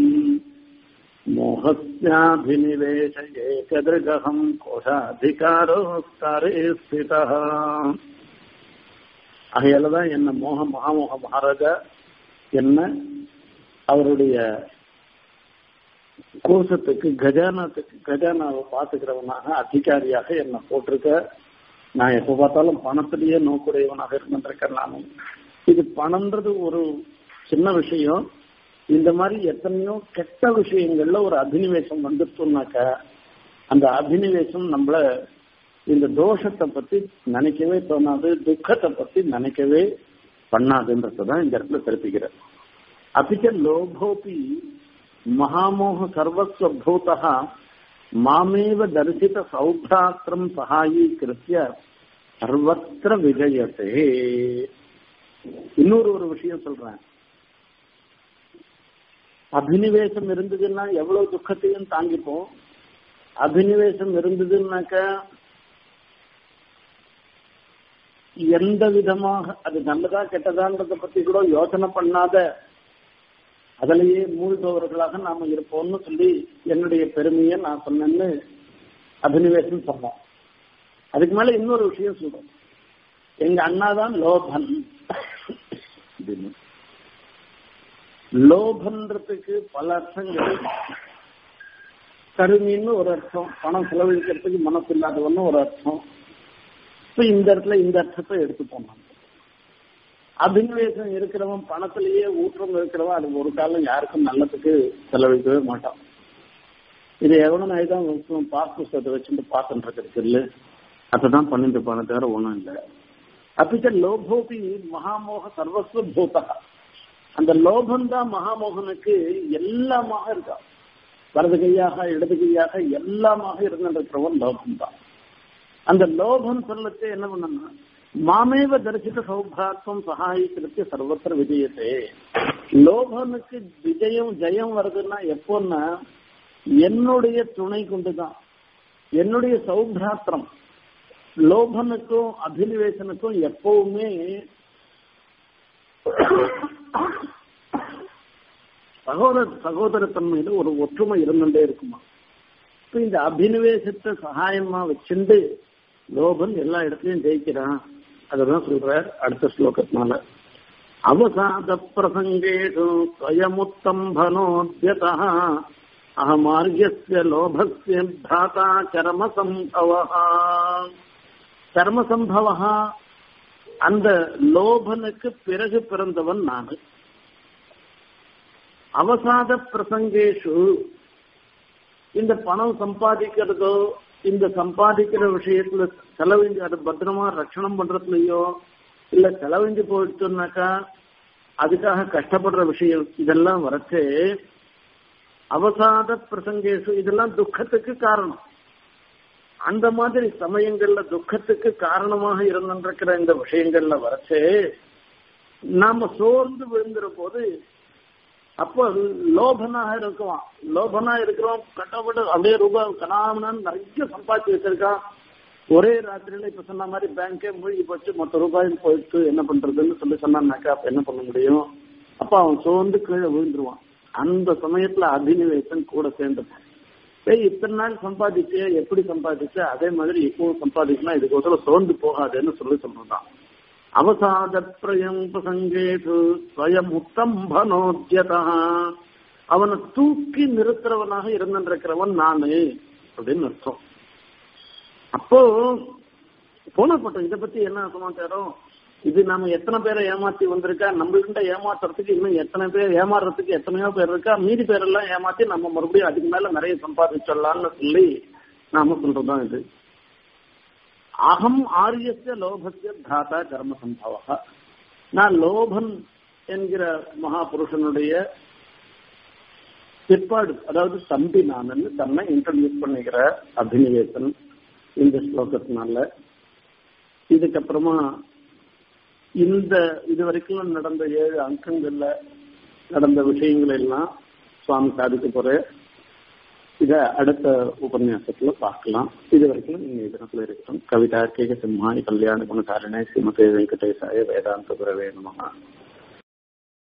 மோகஸ்யாபினிவேஷ ஏகதிருகம் கோஷாதிகாரோ ஸ்தரே ஸ்திதா ஆகையாலதான் என்ன மோக மகாமோக மகாராஜா என்ன அவருடைய கோஷத்துக்கு கஜானாத்துக்கு கஜானாவை பாத்துக்கிறவனாக அதிகாரியாக என்ன போட்டிருக்க நான் எப்ப பார்த்தாலும் பணத்திலேயே நோக்குடையவனாக இருந்திருக்கேன் நானும் இது பணம்ன்றது ஒரு சின்ன விஷயம் இந்த மாதிரி எத்தனையோ கெட்ட விஷயங்கள்ல ஒரு அபினிவேசம் வந்துட்டோம்னாக்க அந்த அபினிவேசம் நம்மள இந்த தோஷத்தை பத்தி நினைக்கவே தோணாது துக்கத்தை பத்தி நினைக்கவே பண்ணாதுன்றதான் இந்த இடத்துல தெரிவிக்கிறார் அப்பிச்ச லோபோபி மகாமோக சர்வஸ்வ பூதா மாமேவ தரிசித சௌப்ராத்திரம் சகாயீகிருத்திய சர்வத்திர விஜயத்தே இன்னொரு ஒரு விஷயம் சொல்றேன் அபினிவேசம் இருந்ததுன்னா எவ்வளவு துக்கத்தையும் தாங்கிப்போம் அபினிவேசம் இருந்ததுன்னாக்க எந்த விதமாக அது நல்லதா கெட்டதான்றத பத்தி கூட யோசனை பண்ணாத அதிலேயே மூழ்கவர்களாக நாம இருப்போம்னு சொல்லி என்னுடைய பெருமையை நான் சொன்னேன்னு அபினிவேசம் சொன்னோம் அதுக்கு மேல இன்னொரு விஷயம் சொல்றோம் எங்க அண்ணா தான் லோபன் அப்படின்னு லோபன்றதுக்கு பல அர்த்தங்கள் கருமின்னு ஒரு அர்த்தம் பணம் செலவழிக்கிறதுக்கு மனசு இல்லாதவன்னு ஒரு அர்த்தம் இப்ப இந்த இடத்துல இந்த அர்த்தத்தை எடுத்துப்போம் நம்ம அபினிவேசம் இருக்கிறவன் பணத்திலேயே ஊற்றம் இருக்கிறவன் அது ஒரு காலம் யாருக்கும் நல்லதுக்கு செலவழிக்கவே மாட்டான் இது எவனும் நான் தான் பாஸ் புஸ்தகத்தை வச்சுட்டு பார்த்துட்டு இருக்கு இல்ல அதான் பண்ணிட்டு இருப்பான தவிர ஒண்ணும் இல்லை அப்பிச்ச லோபோபி மகாமோக சர்வஸ்வ பூதா அந்த லோபம் தான் மகாமோகனுக்கு எல்லாமாக இருக்கா வலது கையாக இடது கையாக எல்லாமாக இருந்திருக்கிறவன் லோபம் தான் அந்த லோபம் சொல்லத்தை என்ன பண்ணனா மாமேவ தரிசித்த சௌபாத்வம் சகாயிக்கிறதுக்கு சர்வத்திர விஜயத்தே லோபனுக்கு விஜயம் ஜெயம் வருதுன்னா எப்போன்னா என்னுடைய துணை கொண்டுதான் என்னுடைய சௌபிராத்திரம் லோபனுக்கும் அபினிவேசனுக்கும் எப்பவுமே சகோதர சகோதரத்தன்மையில ஒரு ஒற்றுமை இருந்துட்டே இருக்குமா இப்ப இந்த அபினிவேசத்தை சகாயமா வச்சுண்டு லோபன் எல்லா இடத்துலயும் ஜெயிக்கிறான் அததான் சொல்றார் அடுத்த ஸ்லோகத்தினால அவசாத பிரசங்கேஷு ஸ்வயமுத்தம்பனோத்யதா அகமார்கிய லோபஸ்ய தாத்தா கர்ம சம்பவ கர்ம சம்பவ அந்த லோபனுக்கு பிறகு பிறந்தவன் நானு அவசாத பிரசங்கேஷு இந்த பணம் சம்பாதிக்கிறதோ இந்த சம்பாதிக்கிற விஷயத்துல செலவிஞ்சு அது பத்திரமா ரட்சணம் பண்றதுலயோ இல்ல செலவிஞ்சு போயிடுச்சுனாக்கா அதுக்காக கஷ்டப்படுற விஷயம் இதெல்லாம் வரச்சு அவசாத பிரசங்கேசு இதெல்லாம் துக்கத்துக்கு காரணம் அந்த மாதிரி சமயங்கள்ல துக்கத்துக்கு காரணமாக இருந்திருக்கிற இந்த விஷயங்கள்ல வரச்சே நாம சோர்ந்து விழுந்துற போது அப்போ லோபனாக இருக்குவான் லோபனா இருக்கிறோம் கட்டப்பட்டு அப்படியே ரூபாய் கனாமனான்னு நிறைய சம்பாதிச்சு வச்சிருக்கான் ஒரே ராத்திரியில இப்ப சொன்ன மாதிரி பேங்கே மூழ்கி போச்சு மொத்த ரூபாயும் போயிட்டு என்ன பண்றதுன்னு சொல்லி சொன்னான்னாக்கா அப்ப என்ன பண்ண முடியும் அப்ப அவன் சோர்ந்து கீழே விழுந்துருவான் அந்த சமயத்துல அபினிவேசன் கூட சேர்ந்துப்பான் ஏய் இத்தனை நாள் சம்பாதிச்ச எப்படி சம்பாதிச்ச அதே மாதிரி இப்பவும் சம்பாதிக்கலாம் இதுக்கோசரம் சோர்ந்து போகாதுன்னு சொல்லி சொல்றதான் அவசாத பிரயம் பிரசங்கேது ஸ்வயம் உத்தம்பனோத்தியதா அவனை தூக்கி நிறுத்துறவனாக இருந்திருக்கிறவன் நானு அப்படின்னு அர்த்தம் அப்போ போனப்பட்டோம் இதை பத்தி என்ன சமாச்சாரம் இது நாம எத்தனை பேரை ஏமாத்தி வந்திருக்கா நம்மள்கிட்ட ஏமாத்துறதுக்கு இன்னும் எத்தனை பேர் ஏமாறுறதுக்கு எத்தனையோ பேர் இருக்கா மீதி பேரெல்லாம் ஏமாத்தி நம்ம மறுபடியும் அதுக்கு மேல நிறைய சம்பாதிச்சிடலாம்னு சொல்லி நாம சொல்றதுதான் இது அகம் ஆரியஸ்ய லோபஸ்ய தாத்தா கர்ம சம்பவ நான் லோபன் என்கிற மகாபுருஷனுடைய பிற்பாடு அதாவது தம்பி நான் தன்னை இன்ட்ரடியூஸ் பண்ணிக்கிற அபினிவேசன் இந்த ஸ்லோகத்தினால இதுக்கப்புறமா இந்த இது வரைக்கும் நடந்த ஏழு அங்கங்கள்ல நடந்த விஷயங்கள் எல்லாம் சுவாமி சாதிக்க போற இத அடுத்த உபன்யாசத்துல பார்க்கலாம் இது வரைக்கும் நீங்க இதனத்துல இருக்கட்டும் கவிதா கேக சிம்ஹாய் கல்யாண குணகாரணே ஸ்ரீமதே வெங்கடேசாய வேதாந்த குரவே நமகா